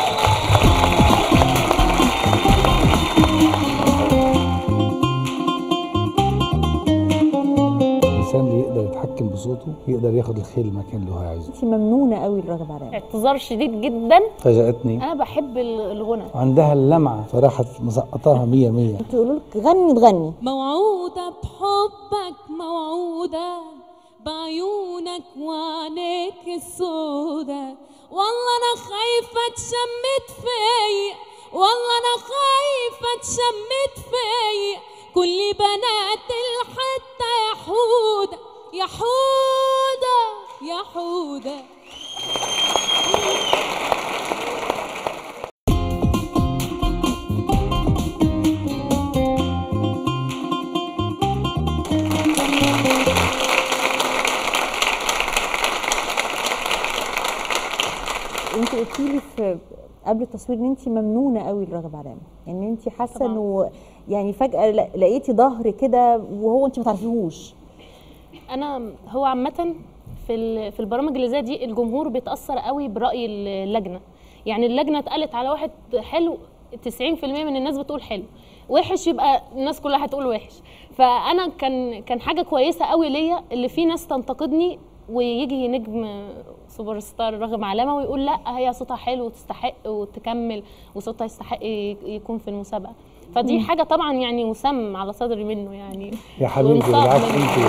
الانسان اللي يقدر يتحكم بصوته يقدر ياخد الخيل المكان اللي هو عايزه انت ممنونه قوي لراغب علام اعتذار شديد جدا فاجأتني انا بحب ال- الغنى عندها اللمعة فراحت مسقطاها مية مية انت يقولوا لك غني تغني موعودة بحبك موعودة بعيونك وعينيك السودة والله أنا خايفة اتشمت فيا والله أنا خايفة اتشمت فيا كل بنات الحتة يا حودة يا حودة يا حودة انت قلتي لي في قبل التصوير ان انت ممنونه قوي لراغب علام ان انت حاسه طبعاً. انه يعني فجاه ل- لقيتي ظهر كده وهو انت ما تعرفيهوش انا هو عامه في ال- في البرامج اللي زي دي الجمهور بيتاثر قوي براي اللجنه يعني اللجنه اتقالت على واحد حلو 90% من الناس بتقول حلو وحش يبقى الناس كلها هتقول وحش فانا كان كان حاجه كويسه قوي ليا اللي في ناس تنتقدني ويجي نجم سوبر ستار راغب علامه ويقول لا هي صوتها حلو وتستحق وتكمل وصوتها يستحق ي- يكون في المسابقه فدي حاجه طبعا يعني مسمى على صدري منه يعني يا حبيبتي وانصاف بالعكس منه. انت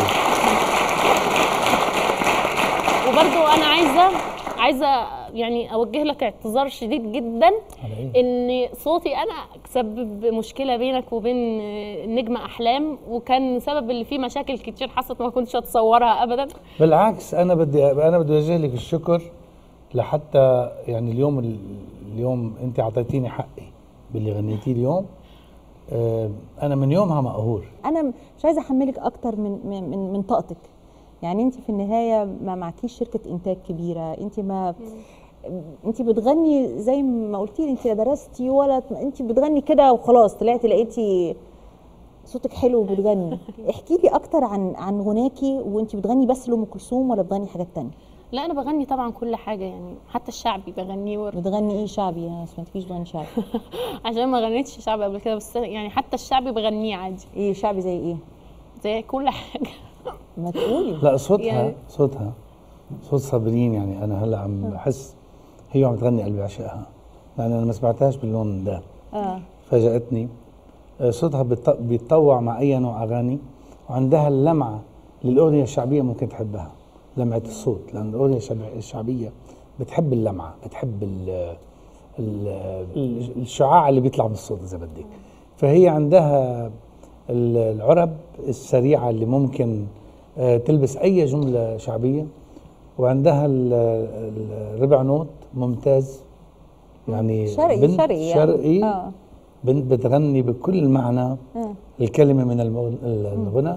وبرضو انا عايزه عايزه يعني اوجه لك اعتذار شديد جدا على ايه؟ ان صوتي انا سبب مشكله بينك وبين النجمه احلام وكان سبب اللي فيه مشاكل كتير حصلت ما كنتش اتصورها ابدا بالعكس انا بدي انا بدي اوجه لك الشكر لحتى يعني اليوم اليوم انت اعطيتيني حقي باللي غنيتيه اليوم آه، انا من يومها مقهور انا مش عايزه احملك اكتر من من من, من طاقتك يعني انت في النهايه ما معكيش شركه انتاج كبيره انت ما انت بتغني زي ما قلتي لي انت لا درستي ولا انت بتغني كده وخلاص طلعتي لقيتي صوتك حلو وبتغني احكي لي اكتر عن عن غناكي وانت بتغني بس لام كلثوم ولا بتغني حاجات تانية لا انا بغني طبعا كل حاجه يعني حتى الشعبي بغنيه ورد بتغني ايه شعبي انا ما سمعتكيش بتغني شعبي عشان ما غنيتش شعبي قبل كده بس يعني حتى الشعبي بغنيه عادي ايه شعبي زي ايه زي كل حاجه ما تقولي لا صوتها يعني- صوتها صوت صابرين يعني انا هلا عم بحس هي عم تغني قلبي عشقها لان انا ما سمعتهاش باللون ده اه فاجأتني آه، صوتها بيت- بيتطوع مع اي نوع اغاني وعندها اللمعه للاغنيه الشعبيه ممكن تحبها لمعه الصوت لان الاغنيه الشعب- الشعبيه بتحب اللمعه بتحب ال ال ال- الشعاع اللي بيطلع من الصوت اذا بدك فهي عندها ال- العرب السريعه اللي ممكن آه، تلبس اي جمله شعبيه وعندها ال- ال- الربع نوت ممتاز يعني شرقي بنت شرقي يعني. شرقي اه بنت بتغني بكل معنى آه. الكلمة من المغ- الغنى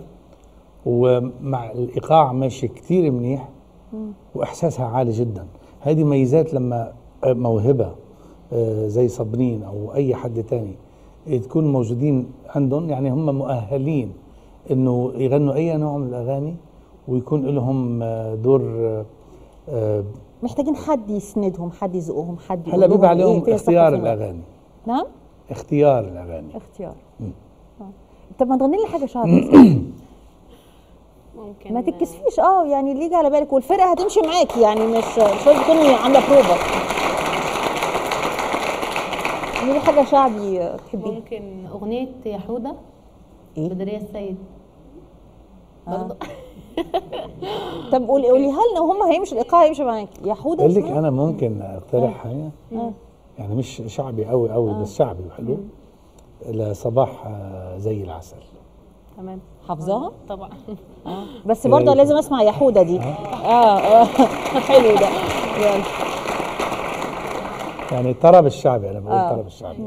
ومع الإيقاع ماشي كتير منيح وإحساسها عالي جدا هذه ميزات لما موهبة آه، زي صابرين أو أي حد تاني تكون موجودين عندهم يعني هم مؤهلين إنه يغنوا أي نوع من الأغاني ويكون لهم آه، دور آه، آه، محتاجين حد يسندهم حد يزقهم حد هلا يقول بيبقى لهم عليهم إيه، فين الصح اختيار وفين الغلط. الأغاني نعم اختيار الاغاني اختيار آه. طب ما تغني لي حاجه شعبي بس. ممكن ما تتكسفيش اه يعني اللي يجي على بالك والفرقه هتمشي معاكي يعني مش مش لازم تكوني عامله بروفا قولي لي حاجه شعبي آه، تحبيها ممكن اغنيه يا حوده إيه؟ بدريه السيد برضه طب قولي قوليها لنا وهم هيمشي الايقاع هيمشي معاكي يا حوده بقول لك اسمها؟ انا ممكن اقترح حاجه يعني مش شعبي قوي قوي بس شعبي وحلو لصباح آه، زي العسل تمام حافظاها طبعا بس إيه برضه رأيك؟ لازم اسمع يا حوده دي اه اه حلو ده يلا يعني الطرب الشعبي انا بقول آه. الطرب الشعبي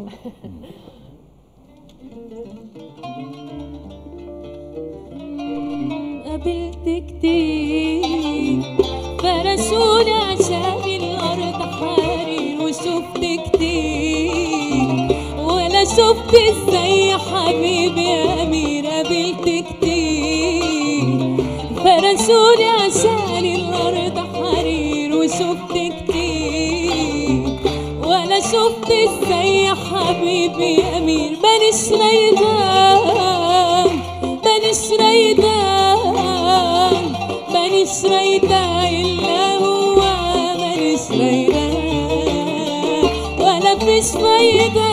قابلت كتير فرشوني عشان الأرض حرير وشفت كتير ولا شفت ازاي يا حبيبي يا أمير قابلت كتير فرشوني عشان الأرض حرير وشفت كتير ولا شفت ازاي يا حبيبي يا أمير مانيش رايدان مانيش رايدان مانيش رايدة إلا هو مانيش رايدة ولا فيش فايدة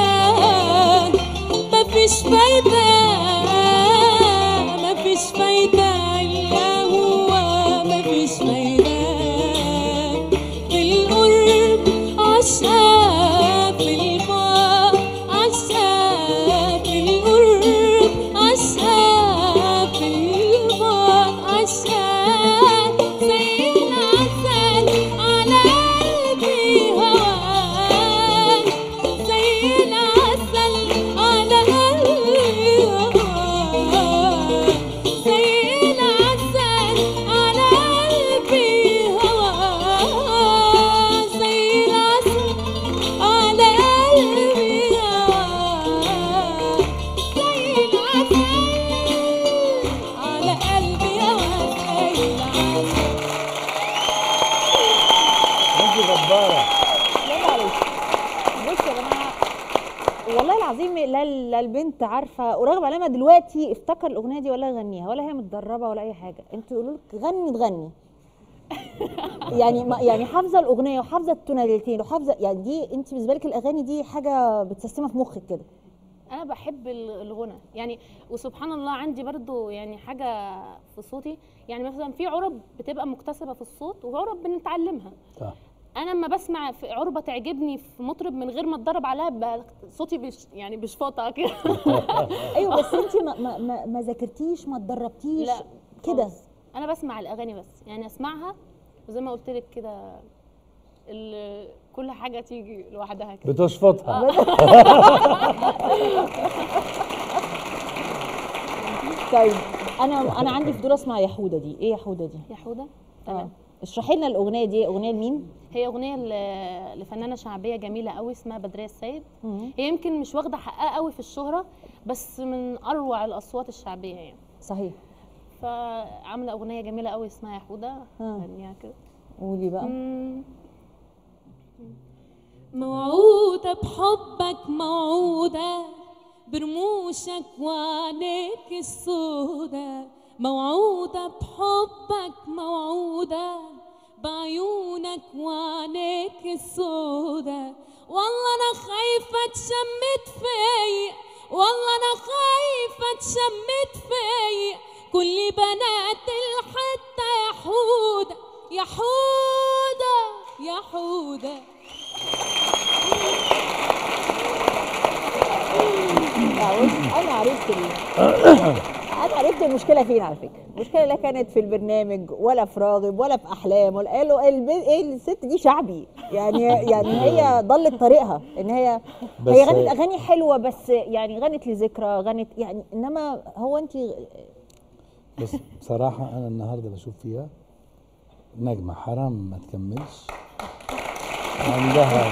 مفيش فايدة مفيش فايدة إلا هو مفيش فايدة في القرب عشاق في البعد عشاق في القرب عشاق في البعد عشاق زي العسل على قلبي هواك زي العسل على قلبي هواك زي العسل على قلبي هواك زي العسل على قلبي هواك زي العسل على قلبي هواك زي العسل انت جباره يلا عليك بصوا يا جماعه والله العظيم لا لا البنت عارفه ورغم علامه دلوقتي افتكر الاغنيه دي ولا يغنيها ولا هي متدربه ولا اي حاجه انتوا يقولوا لك غني تغني يعني ما يعني حافظه الاغنيه وحافظه التوناليتين وحافظه يعني دي انت بالنسبه لك الاغاني دي حاجه بتسيستمها في مخك كده انا بحب ال- الغنى يعني وسبحان الله عندي برضو يعني حاجه في صوتي يعني مثلا في عرب بتبقى مكتسبه في الصوت وعرب بنتعلمها صح انا لما بسمع في عربه تعجبني في مطرب من غير ما اتدرب عليها بقى صوتي بش يعني بشفطه كده ايوه بس انت ما ما ما, ما ذاكرتيش ما اتدربتيش لا كده خالص. انا بسمع الاغاني بس يعني اسمعها وزي ما قلت لك كده ال- كل حاجه تيجي لوحدها كده بتشفطها طيب انا انا عندي فضول اسمع يا حوده دي ايه يا حوده دي يا حوده اه تمام اشرحي لنا الاغنيه دي اغنيه لمين هي اغنيه ل- لفنانه شعبيه جميله قوي اسمها بدريه السيد مم. هي يمكن مش واخده حقها قوي في الشهره بس من اروع الاصوات الشعبيه يعني صحيح فعامله اغنيه جميله قوي اسمها يا حوده آه. غنيها كده قولي بقى مم. موعودة بحبك موعودة برموشك وعينيك السودة موعودة بحبك موعودة بعيونك وعينيك السودة والله أنا خايفة اتشمت فيا والله أنا خايفة اتشمت فيا كل بنات الحتة يا حودة يا حودة يا حودة لا، بص، انا عرفت ال... انا عرفت المشكله فين على فكره المشكله لا كانت في البرنامج ولا في راغب ولا في احلام ولا قالوا الب... ايه الست دي شعبي يعني يعني هي ضلت طريقها ان هي بس هي غنت هي- اغاني حلوه بس يعني غنت لذكرى غنت يعني انما هو انت بس بصراحة أنا النهاردة بشوف فيها نجمة حرام ما تكملش عندها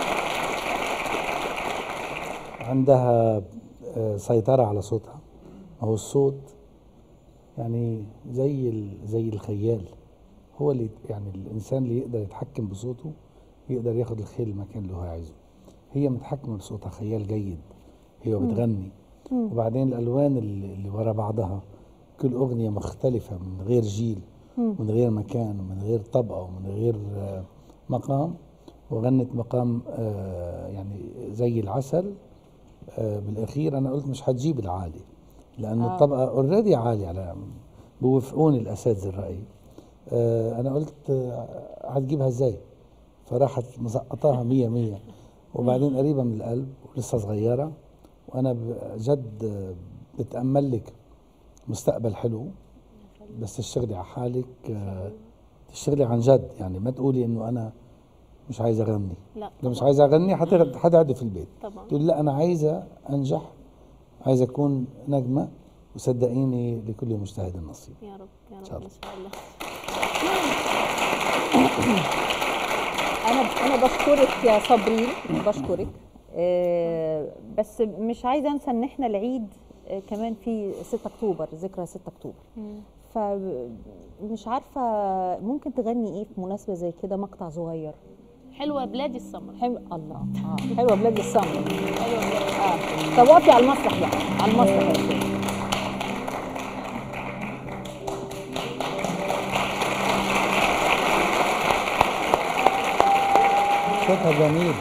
عندها آه، سيطرة على صوتها هو الصوت يعني زي ال- زي الخيال هو اللي يعني الإنسان اللي يقدر يتحكم بصوته يقدر ياخد الخيل المكان اللي هو عايزه هي متحكمة بصوتها خيال جيد هي بتغني وبعدين الالوان اللي اللي ورا بعضها كل اغنيه مختلفه من غير جيل من غير مكان ومن غير طبقه ومن غير آه، مقام وغنت مقام آه، يعني زي العسل آه، بالاخير انا قلت مش حتجيب العالي لانه آه. الطبقه اوريدي عاليه على بوافقوني الاساتذه الراي آه، انا قلت آه، هتجيبها ازاي فراحت مسقطاها مية مية وبعدين قريبة من القلب ولسه صغيرة وأنا بجد آه، بتأمل لك مستقبل حلو بس تشتغلي على حالك آه، تشتغلي عن جد يعني ما تقولي إنه أنا مش عايزة أغني لا لو مش طبعاً. عايزة أغني حتقعد- حتقعدي في البيت طبعا تقول لا أنا عايزة أنجح عايزة أكون نجمة وصدقيني لكل مجتهد نصيب يا رب يا رب شاء ان الله. شاء الله انا انا بشكرك يا صابرين بشكرك آه، بس مش عايزه انسى ان احنا العيد آه، كمان في 6 اكتوبر ذكرى 6 اكتوبر فمش عارفه ممكن تغني ايه في مناسبه زي كده مقطع صغير حلوه بلادي السمر حلو الله اه حلوه بلاد السمر اه طب وقفي على المسرح بقى على المسرح يا أستاذ. صوتها جميل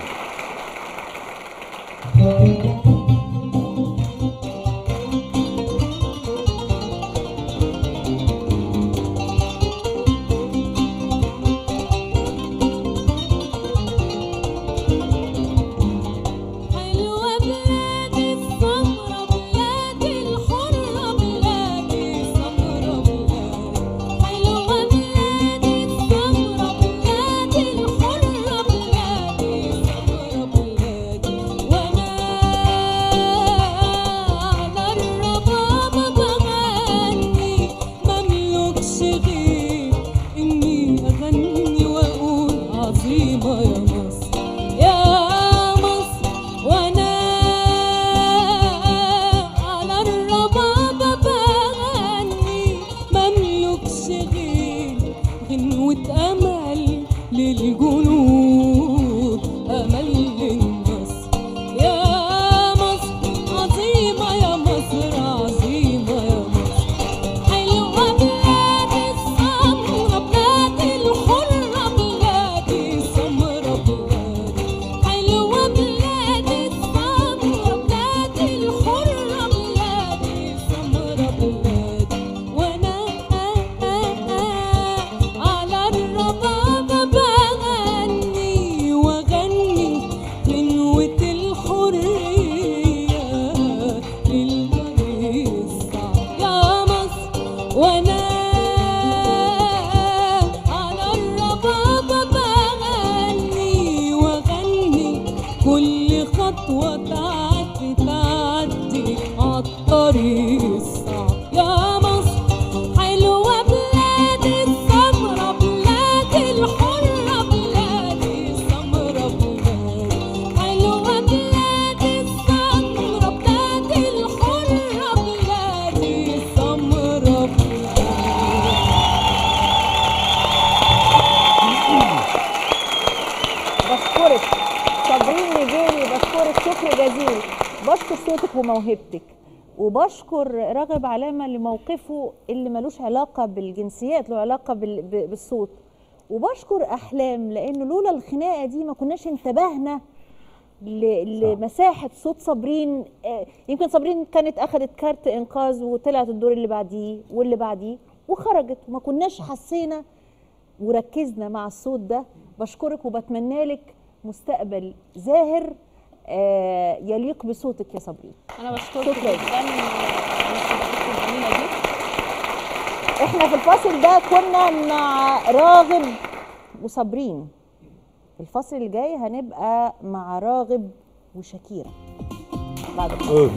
حلوة بلادي السمرة بلادي الحرة بلادي سمرة بلادي حلوة بلادي السمرة بلادي الحرة بلادي سمرة بلادي وأنا على الربابة بغني مملكش غير إني أغني وأقول عظيمة يا مصر يا مصر وانا على الربابة بغني مملكش غير غنوة امل للجنود امل للنصر يا مصر عظيمة يا مصر عظيمة يا مصر حلوة بلادي السمرة بلادي الحرة بلادي سمرة بلادي حلوة بلادي السمرة بلادي الحرة بلادي سمرة بلادي وأنا على الربابة بغني وأغني غنوة الحرية للبني الصعب يا مصر وانا على الربابة بغني واغني كل خطوة تعدي تعدي عالطريق الصعب يا مصر حلوة بلادي السمرة بلادي الحرة بلادي سمرة بلادي حلوة بلادي السمرة بلادي الحرة بلادي سمرة بلادي بشكرك صابرين نجيلي بشكرك شكر جزيل بشكر صوتك وموهبتك وبشكر راغب علامه لموقفه اللي ملوش علاقه بالجنسيات له علاقه بال- ب- بالصوت وبشكر احلام لانه لولا الخناقه دي ما كناش انتبهنا ل- لمساحه صوت صابرين آه، يمكن صابرين كانت اخذت كارت انقاذ وطلعت الدور اللي بعديه واللي بعديه وخرجت وما كناش حسينا وركزنا مع الصوت ده بشكرك وبتمنى لك مستقبل زاهر آه، يليق بصوتك يا صابرين انا بشكرك شكراً. جدا على المسابقات الجميله دي احنا في الفاصل ده كنا مع راغب وصابرين الفصل اللي جاي هنبقى مع راغب وشاكيرا بعد الفاصل.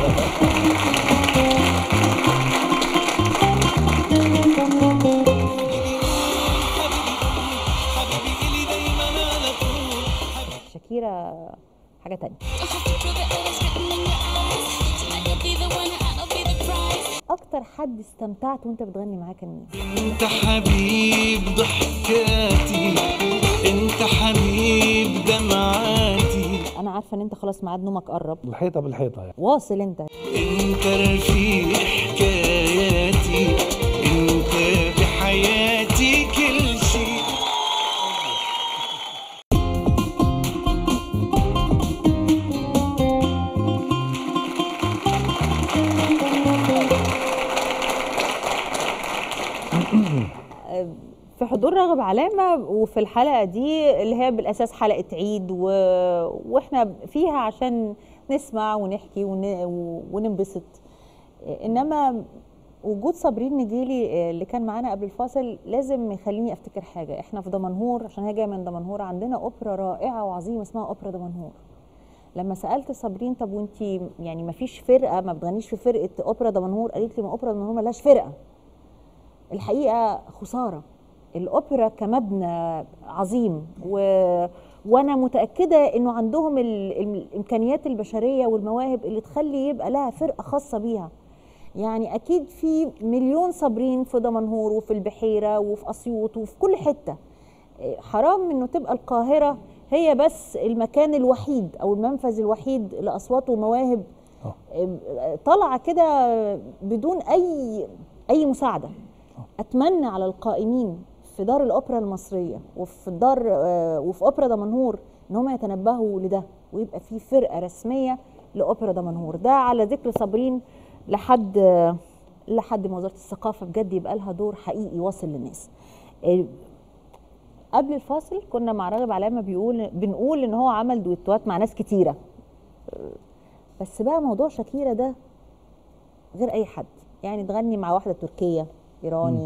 شاكيرا حاجه تانية اكتر حد استمتعت وانت بتغني معاه كان مين انت حبيب ضحكاتي انت حبيب دمعاتي انا عارفه عارفه ان انت خلاص ميعاد نومك قرب الحيطه بالحيطه يعني واصل انت انت رفيق حكاياتي انت بحياتي كل شيء في حضور راغب علامة وفي الحلقة دي اللي هي بالأساس حلقة عيد و... وإحنا فيها عشان نسمع ونحكي ون... وننبسط إنما وجود صابرين نجيلي اللي كان معانا قبل الفاصل لازم يخليني أفتكر حاجة إحنا في دمنهور عشان هي جاية من دمنهور عندنا أوبرا رائعة وعظيمة اسمها أوبرا دمنهور لما سالت صابرين طب وانتي يعني ما فيش فرقه ما بتغنيش في فرقه اوبرا دمنهور قالت لي ما اوبرا دمنهور ملهاش فرقه الحقيقه خساره الاوبرا كمبنى عظيم و... وانا متاكده انه عندهم ال... الامكانيات البشريه والمواهب اللي تخلي يبقى لها فرقه خاصه بيها يعني اكيد في مليون صابرين في دمنهور وفي البحيره وفي اسيوط وفي كل حته حرام انه تبقى القاهره هي بس المكان الوحيد او المنفذ الوحيد لاصوات ومواهب طالعه كده بدون اي اي مساعده اتمنى على القائمين في دار الاوبرا المصريه وفي الدار وفي اوبرا دمنهور ان هم يتنبهوا لده ويبقى في فرقه رسميه لاوبرا دمنهور ده على ذكر صابرين لحد لحد ما وزاره الثقافه بجد يبقى لها دور حقيقي واصل للناس قبل الفاصل كنا مع راغب علامه بيقول بنقول ان هو عمل دويتوات مع ناس كتيره بس بقى موضوع شاكيرا ده غير اي حد يعني تغني مع واحده تركيه ايراني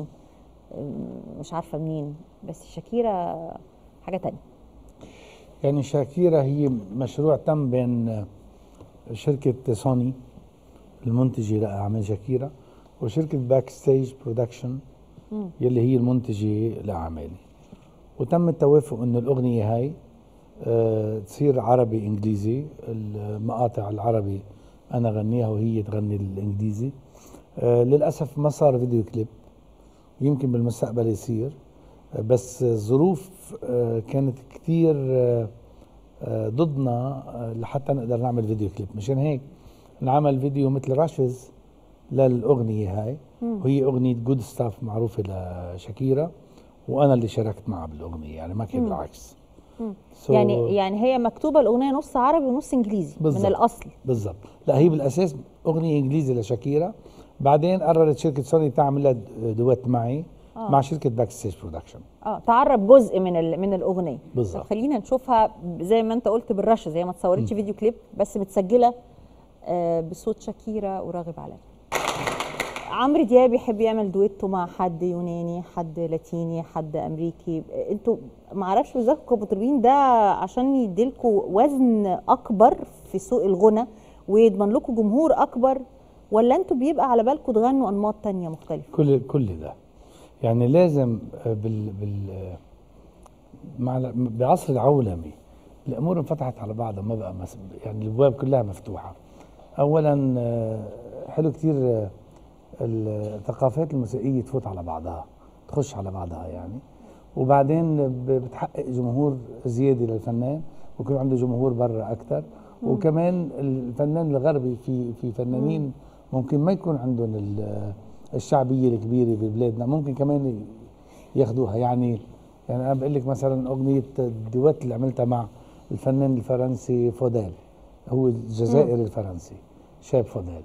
مش عارفه منين بس شاكيرا حاجه تانية يعني شاكيرا هي مشروع تم بين شركة سوني المنتجة لأعمال شاكيرا وشركة باك ستيج برودكشن يلي هي المنتجة لأعمالي وتم التوافق انه الاغنيه هاي أه تصير عربي انجليزي المقاطع العربي انا غنيها وهي تغني الانجليزي أه للاسف ما صار فيديو كليب يمكن بالمستقبل يصير أه بس الظروف أه كانت كثير أه أه ضدنا أه لحتى نقدر نعمل فيديو كليب مشان هيك نعمل فيديو مثل راشز للاغنيه هاي وهي اغنيه جود ستاف معروفه لشاكيرا وانا اللي شاركت معها بالاغنيه يعني ما كان بالعكس so يعني يعني هي مكتوبه الاغنيه نص عربي ونص انجليزي بالزبط. من الاصل بالضبط لا هي بالاساس اغنيه انجليزي لشاكيرا بعدين قررت شركه سوني تعمل لها دويت معي آه. مع شركه باك ستيج برودكشن اه تعرب جزء من من الاغنيه بالظبط خلينا نشوفها زي ما انت قلت بالرش زي ما اتصورتش فيديو كليب بس متسجله آه بصوت شاكيرا وراغب علامه عمرو دياب يحب يعمل دويتو مع حد يوناني حد لاتيني حد امريكي انتوا ما اعرفش وزارة المطربين ده عشان يديلكوا وزن اكبر في سوق الغنى ويضمن لكم جمهور اكبر ولا انتوا بيبقى على بالكم تغنوا انماط تانية مختلفه كل كل ده يعني لازم بال بال مع بعصر العولمي الامور انفتحت على بعضها ما بقى يعني الابواب كلها مفتوحه اولا حلو كتير الثقافات الموسيقيه تفوت على بعضها تخش على بعضها يعني وبعدين بتحقق جمهور زياده للفنان ويكون عنده جمهور برا اكثر وكمان الفنان الغربي في في فنانين ممكن ما يكون عندهم الشعبيه الكبيره ببلادنا ممكن كمان ياخذوها يعني يعني انا بقول لك مثلا اغنيه الدوات اللي عملتها مع الفنان الفرنسي فودال هو الجزائري الفرنسي شاب فودال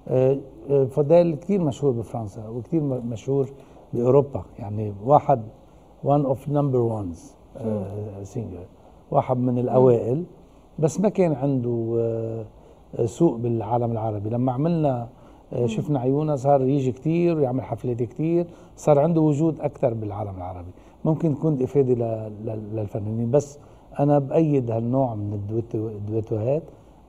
فودال كثير مشهور بفرنسا وكثير مشهور باوروبا يعني واحد وان اوف نمبر وانز سينجر واحد من الاوائل بس ما كان عنده uh, سوق بالعالم العربي لما عملنا uh, شفنا عيونه صار يجي كثير ويعمل حفلات كثير صار عنده وجود اكثر بالعالم العربي ممكن تكون افاده للفنانين بس انا بايد هالنوع من الدويتوهات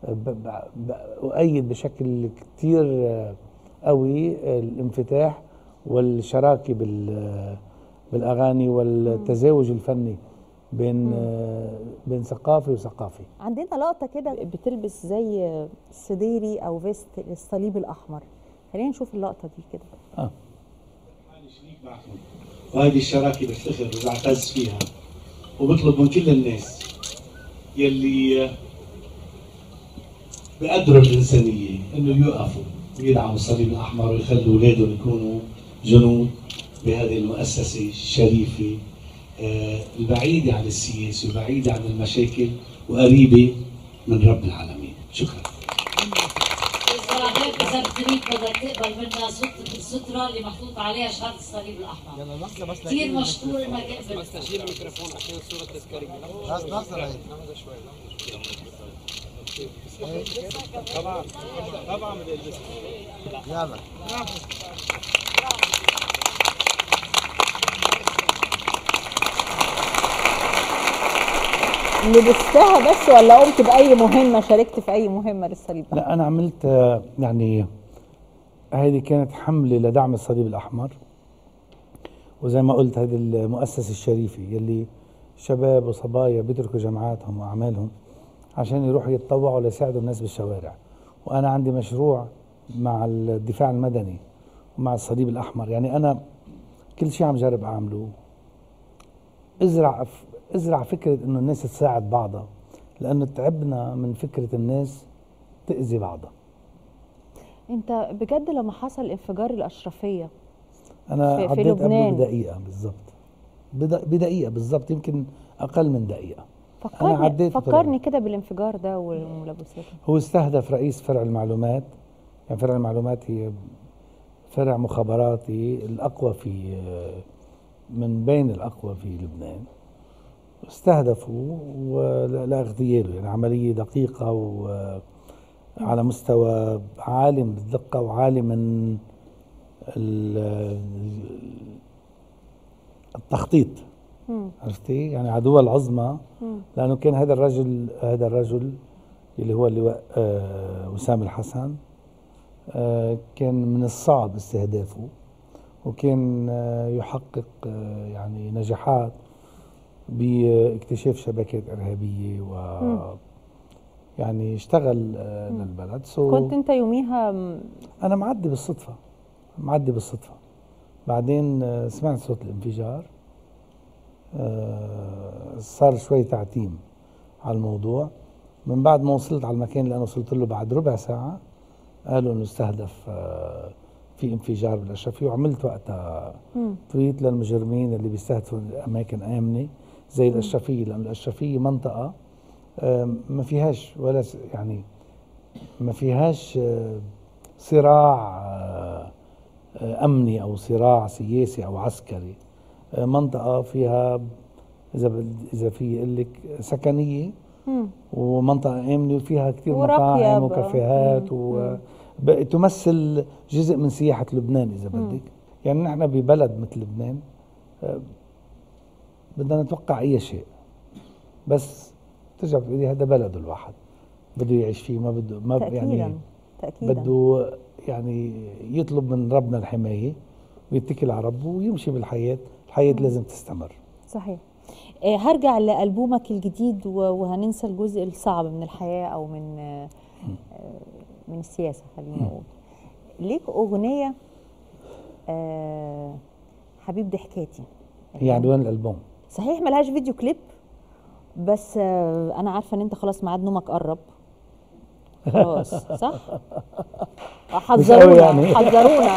أؤيد بشكل كتير قوي الانفتاح والشراكة بالأغاني والتزاوج الفني بين بين ثقافي وثقافي عندنا لقطة كده بتلبس زي سديري أو فيست الصليب الأحمر خلينا نشوف اللقطة دي كده اه وهذه الشراكة بفتخر وبعتز فيها وبطلب من كل الناس يلي بقدروا الانسانيه انه يوقفوا ويدعموا الصليب الاحمر ويخلوا اولادهم يكونوا جنود بهذه المؤسسه الشريفه آه، البعيده عن السياسه وبعيده عن المشاكل وقريبه من رب العالمين شكرا الصلاحيات اذا بتريد بدك تقبل منها ست- الستره اللي محطوط عليها شهاده الصليب الاحمر كثير مشكور انك قبلت لبستها بس ولا قمت باي مهمه شاركت في اي مهمه للصليب الأحمر؟ لا انا عملت آه، يعني هذه كانت حمله لدعم الصليب الاحمر وزي ما قلت هذه المؤسسه الشريفه يلي شباب وصبايا بيتركوا جامعاتهم واعمالهم عشان يروحوا يتطوعوا ليساعدوا الناس بالشوارع وانا عندي مشروع مع الدفاع المدني ومع الصليب الاحمر يعني انا كل شيء عم جرب اعمله ازرع ازرع فكره انه الناس تساعد بعضها لانه تعبنا من فكره الناس تاذي بعضها انت بجد لما حصل انفجار الاشرفيه انا في- في عديت قبله لبنان. بدقيقه بالضبط بد- بدقيقه بالضبط يمكن اقل من دقيقه فكرني عديت فكرني كده بالانفجار ده والملابسات هو استهدف رئيس فرع المعلومات يعني فرع المعلومات هي فرع مخابراتي الاقوى في من بين الاقوى في لبنان استهدفوا ول- لاغتياله يعني عمليه دقيقه وعلى مستوى عالي من الدقه وعالي من ال- التخطيط مم. عرفتي يعني عدوها العظمى مم. لانه كان هذا الرجل هذا الرجل اللي هو اللواء آه وسام الحسن آه كان من الصعب استهدافه وكان آه يحقق آه يعني نجاحات باكتشاف شبكات ارهابيه و يعني اشتغل آه للبلد سو كنت انت يوميها م- انا معدي بالصدفه معدي بالصدفه بعدين آه، سمعت صوت الانفجار آه، صار شوي تعتيم على الموضوع من بعد ما وصلت على المكان اللي انا وصلت له بعد ربع ساعه قالوا انه استهدف آه، في انفجار بالاشرفيه وعملت وقتها مم. تويت للمجرمين اللي بيستهدفوا اماكن امنه زي الاشرفيه لان الاشرفيه منطقه آه، ما فيهاش ولا س- يعني ما فيهاش آه، صراع آه، آه، امني او صراع سياسي او عسكري آه، منطقه فيها اذا بد- اذا في اقول لك سكنيه مم. ومنطقه امنه وفيها كثير وراقية مطاعم بقى. وكافيهات مم. وتمثل جزء من سياحه لبنان اذا بدك يعني نحن ببلد مثل لبنان آه، بدنا نتوقع اي شيء بس ترجع بتقولي هذا بلده الواحد بده يعيش فيه ما بده ما ب- تاكيدا يعني تاكيدا بده يعني يطلب من ربنا الحمايه ويتكل على ربه ويمشي بالحياه الحياه لازم تستمر صحيح آه، هرجع لألبومك الجديد و- وهننسى الجزء الصعب من الحياة أو من آه، آه، من السياسة خلينا نقول ليك أغنية آه، حبيب ضحكاتي هي عنوان الالبوم صحيح ملهاش فيديو كليب بس آه، أنا عارفة إن أنت خلاص ميعاد نومك قرب خلاص صح؟ آه، حذرونا يعني. حذرونا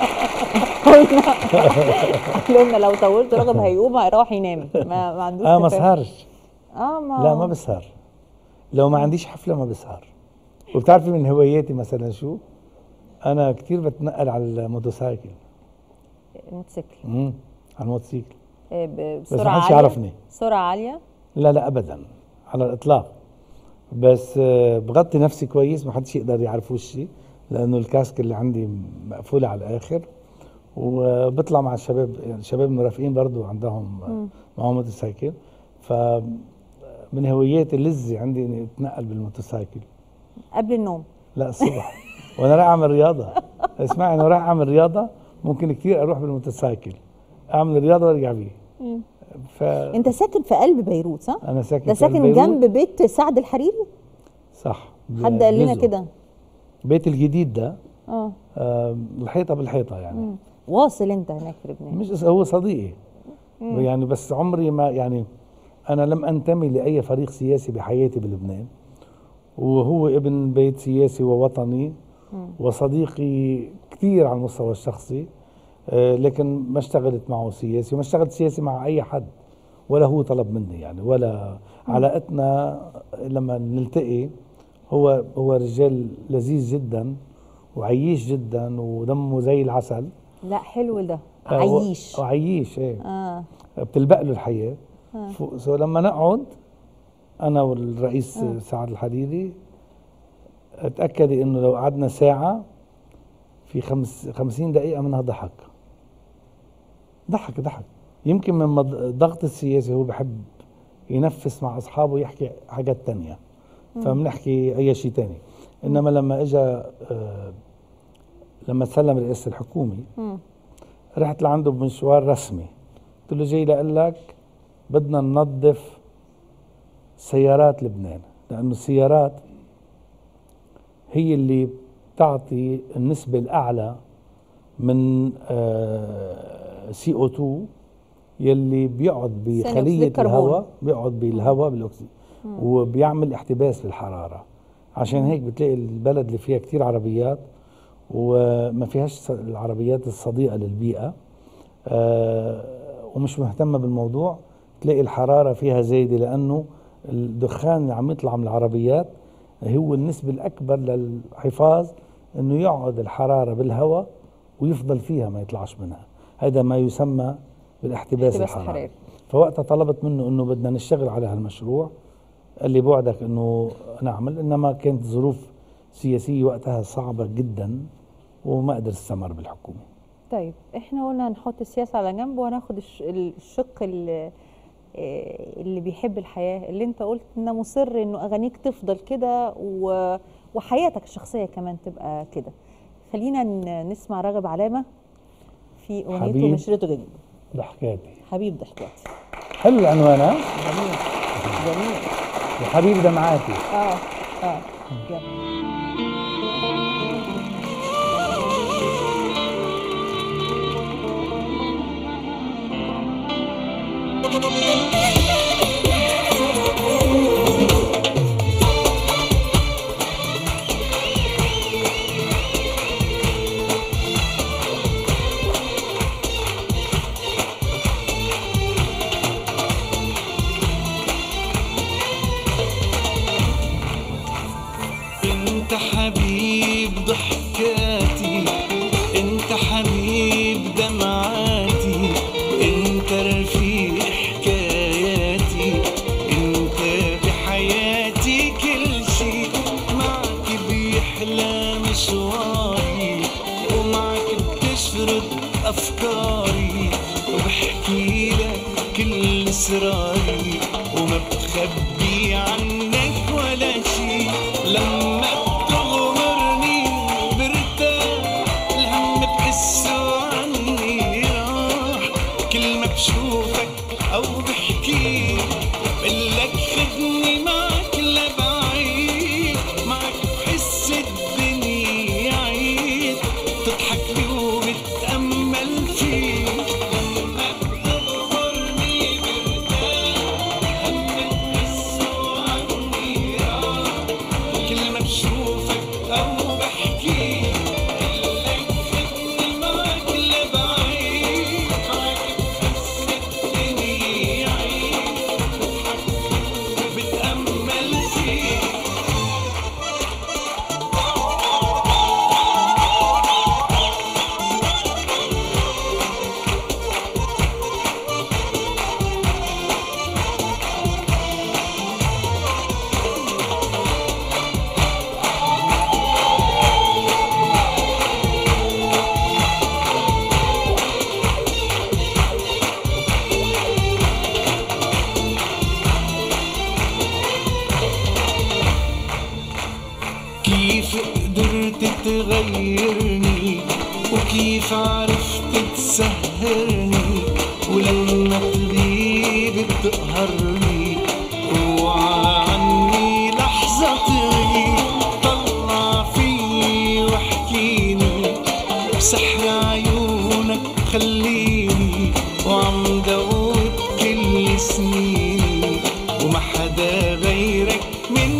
قلنا قالوا لنا لو طولت رغب هيقوم هيروح ينام ما, ما عندوش اه ما تفاهم. سهرش اه ما لا ما بسهر لو ما عنديش حفله ما بسهر وبتعرفي من هواياتي مثلا شو انا كثير بتنقل على الموتوسيكل الموتوسيكل امم على الموتوسيكل آه، ب- بس بسرعه ما حدش عاليه يعرفني سرعه عاليه لا لا ابدا على الاطلاق بس آه، بغطي نفسي كويس ما حدش يقدر يعرف وشي لانه الكاسك اللي عندي مقفوله على الاخر وبطلع مع الشباب يعني الشباب المرافقين برضو عندهم آه، معهم موتوسيكل ف من هواياتي اللذة عندي اني اتنقل بالموتوسيكل قبل النوم لا الصبح وانا رايح اعمل رياضه اسمعي انا رايح اعمل رياضه ممكن كثير اروح بالموتوسيكل اعمل رياضه وارجع بيه فانا انت ساكن في قلب بيروت صح ساكن ده في ساكن بيروت. جنب بيت سعد الحريري صح حد قال لنا بجزء. كده بيت الجديد ده اه آه الحيطه بالحيطه يعني مم. واصل انت هناك في لبنان مش هو صديقي يعني بس عمري ما يعني انا لم انتمي لاي فريق سياسي بحياتي بلبنان وهو ابن بيت سياسي ووطني وصديقي كثير على المستوى الشخصي آه، لكن ما اشتغلت معه سياسي وما اشتغلت سياسي مع اي حد ولا هو طلب مني يعني ولا علاقتنا لما نلتقي هو هو رجال لذيذ جدا وعييش جدا ودمه زي العسل لا حلو ده آه، و- عيش وعييش ايه اه بتلبق له الحياه ف- سو لما نقعد انا والرئيس سعد الحريري اتاكدي انه لو قعدنا ساعه في خمس خمسين دقيقه منها ضحك ضحك ضحك يمكن من مض- الضغط السياسي هو بحب ينفس مع اصحابه ويحكي حاجات تانية فبنحكي اي شيء تاني انما لما اجى آه، لما تسلم رئاسه الحكومه رحت لعنده بمشوار رسمي قلت له جاي لأقول لك بدنا ننظف سيارات لبنان لأنه السيارات هي اللي بتعطي النسبة الأعلى من سي او 2 يلي بيقعد أكسيد بخلية الكربون. الهواء بيقعد بالهواء بالاكسجين وبيعمل احتباس للحرارة عشان هيك بتلاقي البلد اللي فيها كتير عربيات وما فيهاش ص- العربيات الصديقة للبيئة آه، ومش مهتمة بالموضوع تلاقي الحرارة فيها زايدة لأنه الدخان اللي عم يطلع من العربيات هو النسبة الأكبر للحفاظ أنه يقعد الحرارة بالهواء ويفضل فيها ما يطلعش منها هذا ما يسمى بالاحتباس احتباس الحراري الحراري. فوقتها طلبت منه أنه بدنا نشتغل على هالمشروع قال لي بوعدك أنه نعمل إنما كانت ظروف سياسية وقتها صعبة جدا وما قدر استمر بالحكومة طيب احنا قلنا هنحط السياسه على جنب وهناخد الش- الشق اللي, اللي بيحب الحياه اللي انت قلت ان مصر انه اغانيك تفضل كده و- وحياتك الشخصيه كمان تبقى كده خلينا ن- نسمع راغب علامه في اغنيته حبيب. مشرته جديد ده حكايتي حبيب ضحكاتي حلو العنوان ها جميل جميل وحبيب دمعاتي اه اه يلا انت حبيب ضحكاتي انت حبيب دمعاتي انت رفيق حكاياتي انت بحياتي كل شي معك بيحلى مشواري ومعك بتشرد افكاري وبحكي لك كل اسراري وما بخبي عنك ولا شي لما بتغمرني برتاح الهم بحسه عني راح كل ما بشوفك او بحكي بقلك خدني معك لبعيد معك بحس الدنيا عيد تضحك لي وبتأمل فيك لما بتغمرني برتاح همك بحسه عني راح كل ما بشوفك او بحكي بقلك خدني معك لبعيد معك بحس الدنيا عيد تضحك بتأمل فيك كيف قدرت تغيرني وكيف عرفت تسهرني ولما تغيب بتقهرني اوعى عني لحظة تغيب طلع فيي واحكيني بسحر عيونك خليني وعم دوب كل سنيني وما حدا غيرك مني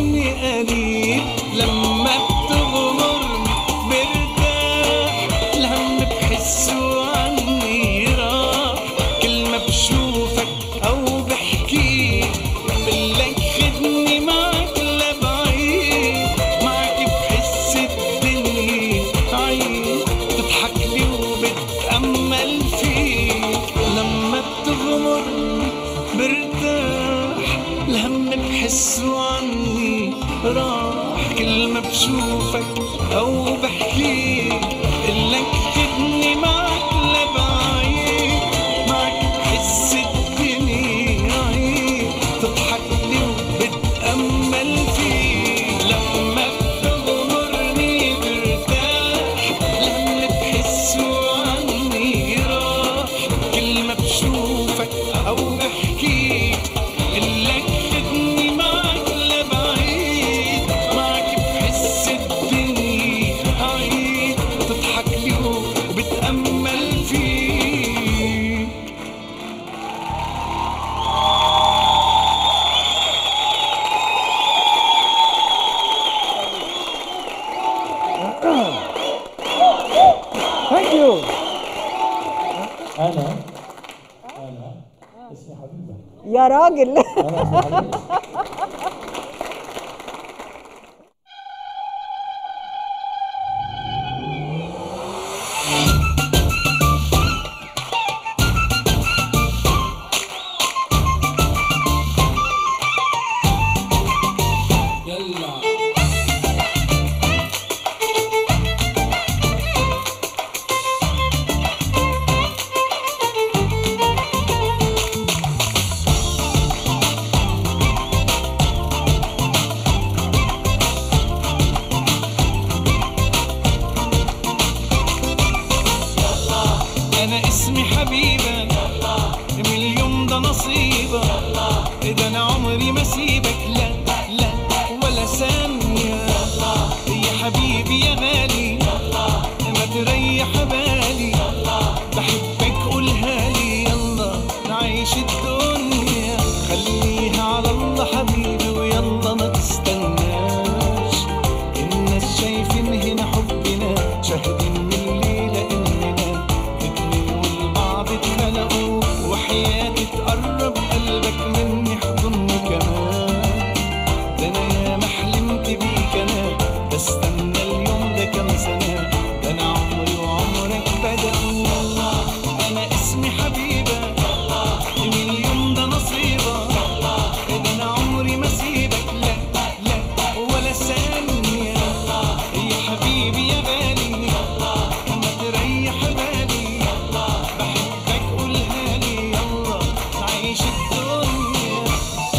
غالي لما بتغمرني برتاح الهم بحسه عني راح كل ما بشوفك او بحكي بقلك خدني معك لبعيد معك بحس الدنيا عيد تضحك لي وبتأمل فيك لما بتغمرني برتاح الهم بحسه عني راح كل ما بشوفك او بحكي قلك خدني معك لبعيد معك بحس الدنيا عيد تضحك لي وبتأمل فيك لما بتغمرني برتاح الهم بحسه عني راح كل ما بشوفك او بحكي قلك خدني معك لبعيد معك بحس الدنيا عيد تضحك لي وبتأمل فيك ثانك يو انا انا اسمي حبيبه يا راجل انا اسمي حبيبه يلا انا اسمي حبيبه من اليوم ده نصيبه ده انا عمري ما سيبك لا لا ولا ثانيه يا حبيبي يا غالي ما تريح بالي بحبك قولها لي يلا نعيش الدنيا خليها على الله حبيبي ويلا ما تستناش الناس شايفين هنا حبنا شاهدين من الليلة إننا اتنين والبعض اتخلقوا وحياتي تقرب قلبك مني حضني كمان ده أنا يا ما حلمت بيك أنا بستنى اليوم ده كام سنة ده أنا عمري وعمرك بدأوا أنا اسمي حبيبة من اليوم ده نصيبة ده أنا عمري ما سيبك لا لا ولا ثانية يا حبيبي يا غالي ما تريح بالي بحبك قولها لي يلا نعيش الدنيا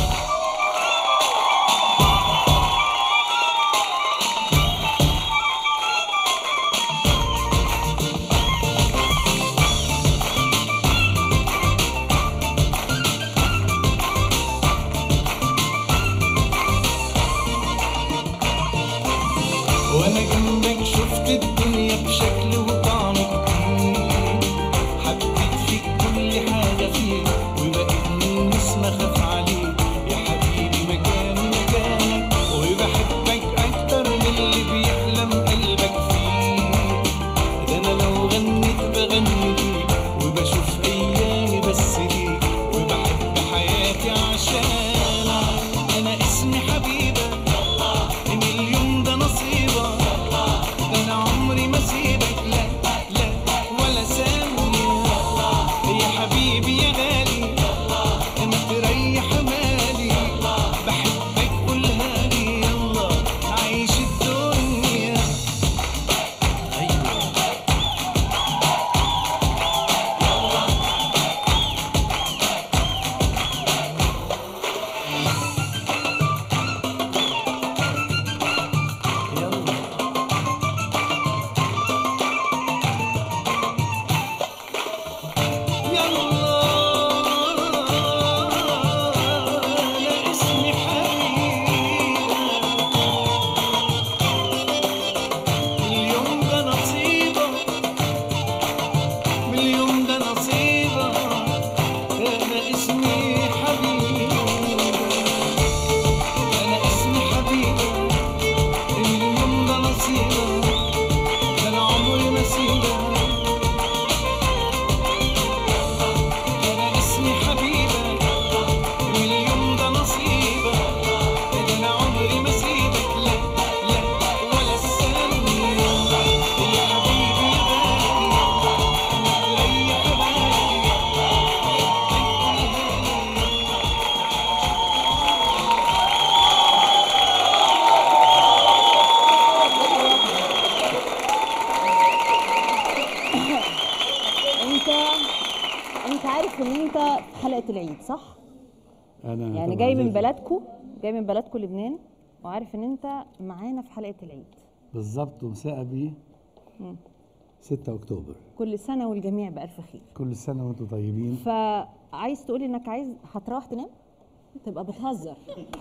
وانا جنبك شفت الدنيا بشكل وطعم جديد حبيت فيك كل حاجه فيك وبقيت من الناس ما خاف عليك يا حبيبي مكاني مكانك وبحبك اكتر من اللي بيحلم قلبك فيه ده انا لو غنيت بغني ليك وبشوف ايامي بس ليك وبحب حياتي عشانك انا اسمي حبيبه من اليوم ده نصيبه ده انا عمري ما سيبك لا لا ولا ثانيه يا حبيبي يا غالي ما تريح مالي بحبك قولها لي يلا نعيش الدنيا ايوه صح انا يعني طبعاً جاي من زي- بلدكو جاي من بلدكو لبنان وعارف ان انت معانا في حلقه العيد بالضبط ومساقبي 6 اكتوبر كل سنه والجميع بالف خير كل سنه وانتم طيبين فعايز تقولي انك عايز هتروح تنام تبقى بتهزر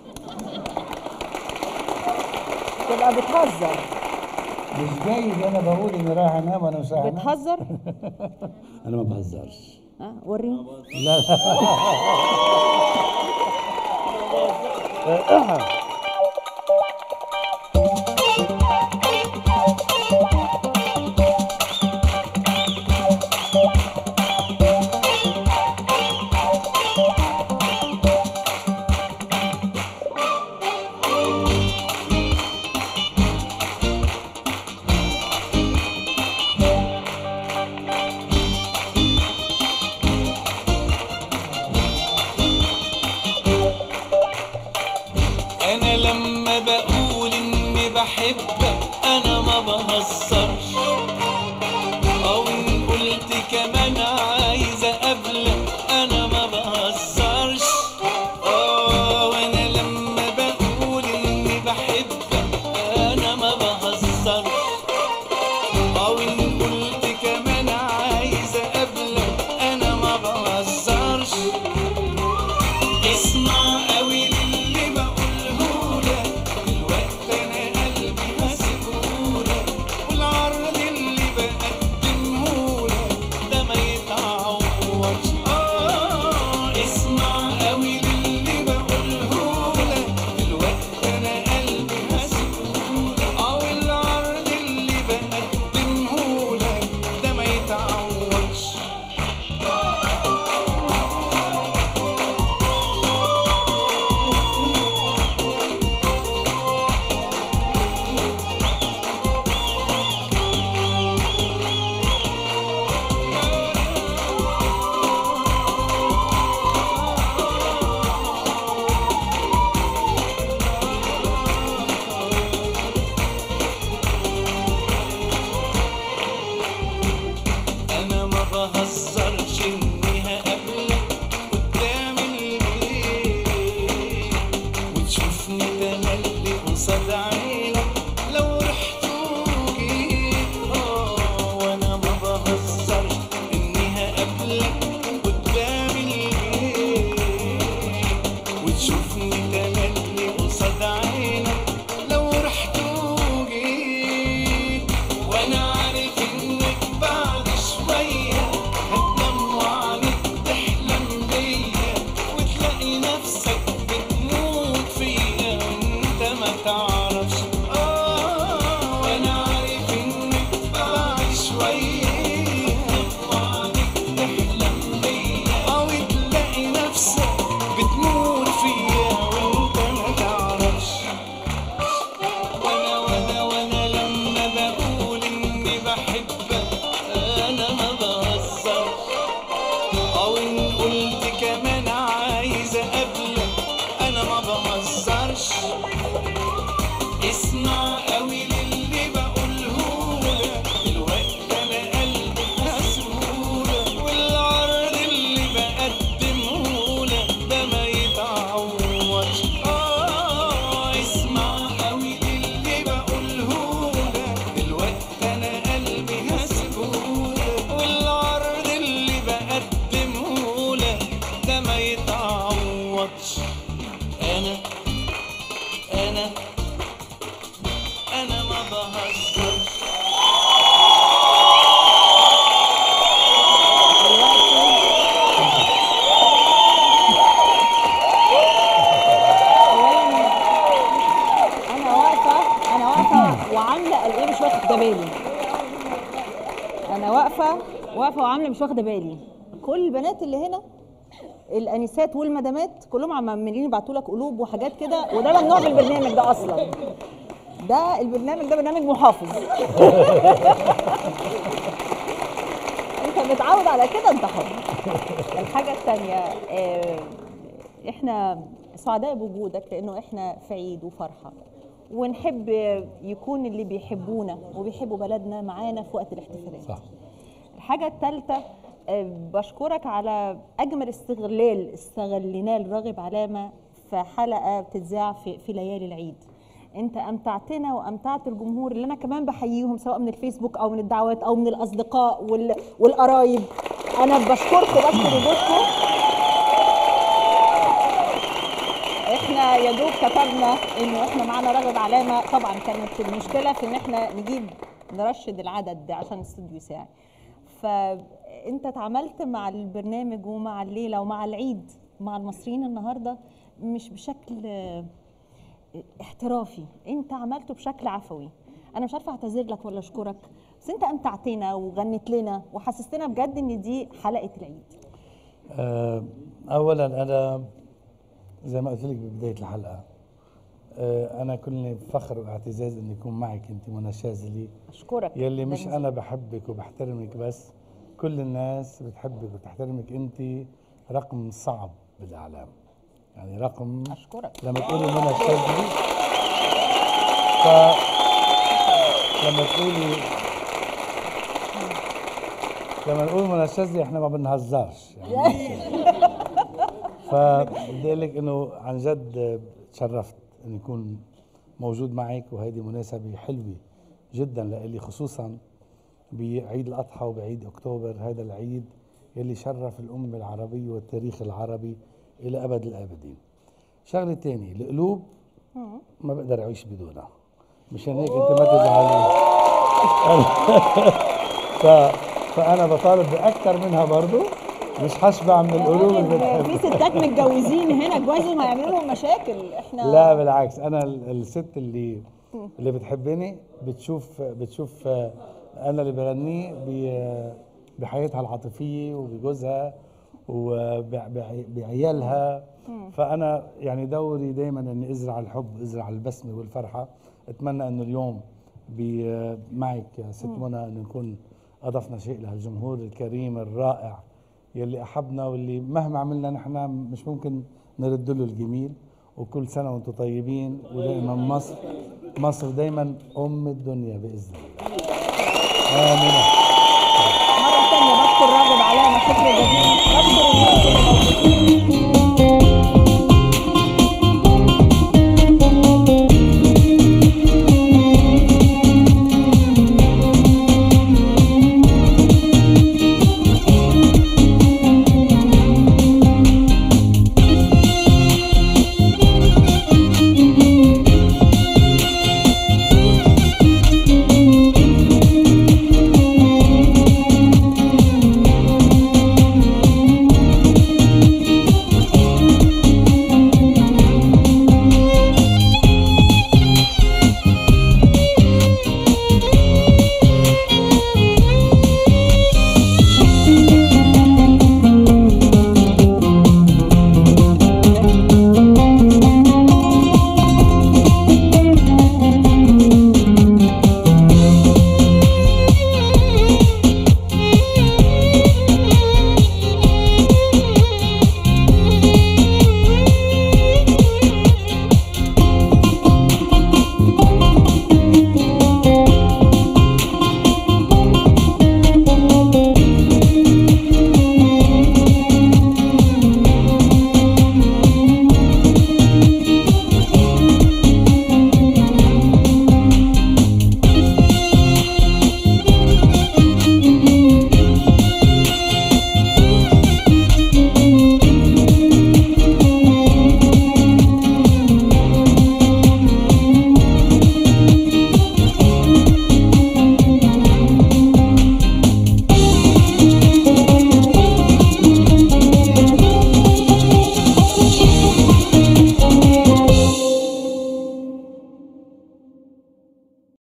تبقى بتهزر مش جايز انا بقول اني رايح انام وانا مش رايح انام بتهزر انا ما بهزرش ها وريني لا انا لما بقول اني بحبك انا ما بهزرش او ان قلت كمان عايز اقابلك انا ما بهزرش اه وانا لما بقول اني بحبك انا ما بهزرش او ان قلت كمان عايز اقابلك انا ما بهزرش اسمع قوي للي بقولهولك دلوقتي انا قلبي هسيبهولك والعرض اللي بقدمهولك ده ما يتعوضش اه اسمع قوي للي بقولهولك دلوقتي انا قلبي هسيبهولك اه والعرض اللي بقدمهولك ده ما يتعوضش انا ما بهزرش اني هقابلك قدام البيت وتشوفني تملي قصاد عينك لو رحت وجيت اه وانا ما بهزرش اني هقابلك قدام البيت وتشوفني تملي قصاد عينك لو رحت وجيت وانا عارف انك بعد شوية هتنام وعنك تحلم بيا وتلاقي نفسك بتموت فيا وانت ما تعرفش اه وانا عارف انك بعد شوية وعنك تحلم بيا او تلاقي نفسك بتموت فيا وانت ما تعرفش وانا وانا وانا لما بقول اني بحبك انا ما بهزرش او ان قلت كمان عايز اقابلك انا ما بهزرش اسمع قوي للي بقولهولك دلوقتي انا قلبي هسهولك والعرض اللي بقدمهولك ده ما يتعوضش اه اسمع قوي للي بقولهولك دلوقتي انا قلبي هسهولك والعرض اللي بقدمهولك ده ما يتعوضش انا انا انا ما بهزرش انا واقفه انا واقفه وعامله قال ايه مش واخده بالي انا واقفه واقفه وعامله مش واخده بالي كل البنات اللي هنا الانسات والمدامات كلهم عمالين يبعتوا لك قلوب وحاجات كده وده ممنوع في البرنامج ده اصلا ده البرنامج ده برنامج محافظ انت متعود على كده انت حر الحاجه الثانيه احنا سعداء بوجودك لانه احنا في عيد وفرحه ونحب يكون اللي بيحبونا وبيحبوا بلدنا معانا في وقت الاحتفالات صح الحاجه الثالثه آه، بشكرك على اجمل استغلال استغليناه لراغب علامه في حلقه بتتذاع في, في ليالي العيد انت امتعتنا وامتعت الجمهور اللي انا كمان بحييهم سواء من الفيسبوك او من الدعوات او من الاصدقاء وال... والقرايب انا بشكركم بشكر وجودكم احنا يا دوب كتبنا انه احنا معانا راغب علامه طبعا كانت المشكله في ان احنا نجيب نرشد العدد عشان الاستوديو يساعد فانت اتعاملت مع البرنامج ومع الليله ومع العيد مع المصريين النهارده مش بشكل آه، احترافي انت عملته بشكل عفوي انا مش عارفه اعتذر لك ولا اشكرك بس انت امتعتنا وغنت لنا وحسستنا بجد ان دي حلقه العيد آه، اولا انا زي ما قلت لك ببدايه الحلقه آه، انا كلني فخر واعتزاز اني اكون معك انت منى شاذلي اشكرك يلي ده مش من- انا بحبك وبحترمك بس كل الناس بتحبك وتحترمك انت رقم صعب بالاعلام يعني رقم اشكرك لما تقولي منى الشاذلي ف لما تقولي لما نقول منى الشاذلي احنا ما بنهزرش يعني فبدي اقول لك انه عن جد تشرفت اني اكون موجود معك وهيدي مناسبه حلوه جدا لإلي خصوصا بعيد الاضحى وبعيد اكتوبر هذا العيد يلي شرف الامه العربيه والتاريخ العربي الى ابد الابدين شغله تانية القلوب ما بقدر اعيش بدونها مشان هيك انت ما تزعلي ف... فانا بطالب باكثر منها برضو مش حشبع من القلوب اللي لكن بتحب في ستات متجوزين هنا جوازهم هيعملوا لهم مشاكل احنا لا بالعكس انا ال- الست اللي اللي بتحبني بتشوف بتشوف آه، انا اللي بغنيه ب- بحياتها العاطفيه وبجوزها وبعيالها فانا يعني دوري دائما اني ازرع الحب ازرع البسمه والفرحه اتمنى انه اليوم ب- معك يا ست منى انه نكون اضفنا شيء لهالجمهور الكريم الرائع يلي احبنا واللي مهما عملنا نحن مش ممكن نرد له الجميل وكل سنه وانتم طيبين ودائما مصر مصر دائما ام الدنيا باذن الله امين مره ثانيه بشكر راغب علامه شكر جزيل بشكر الناس اللي موجودين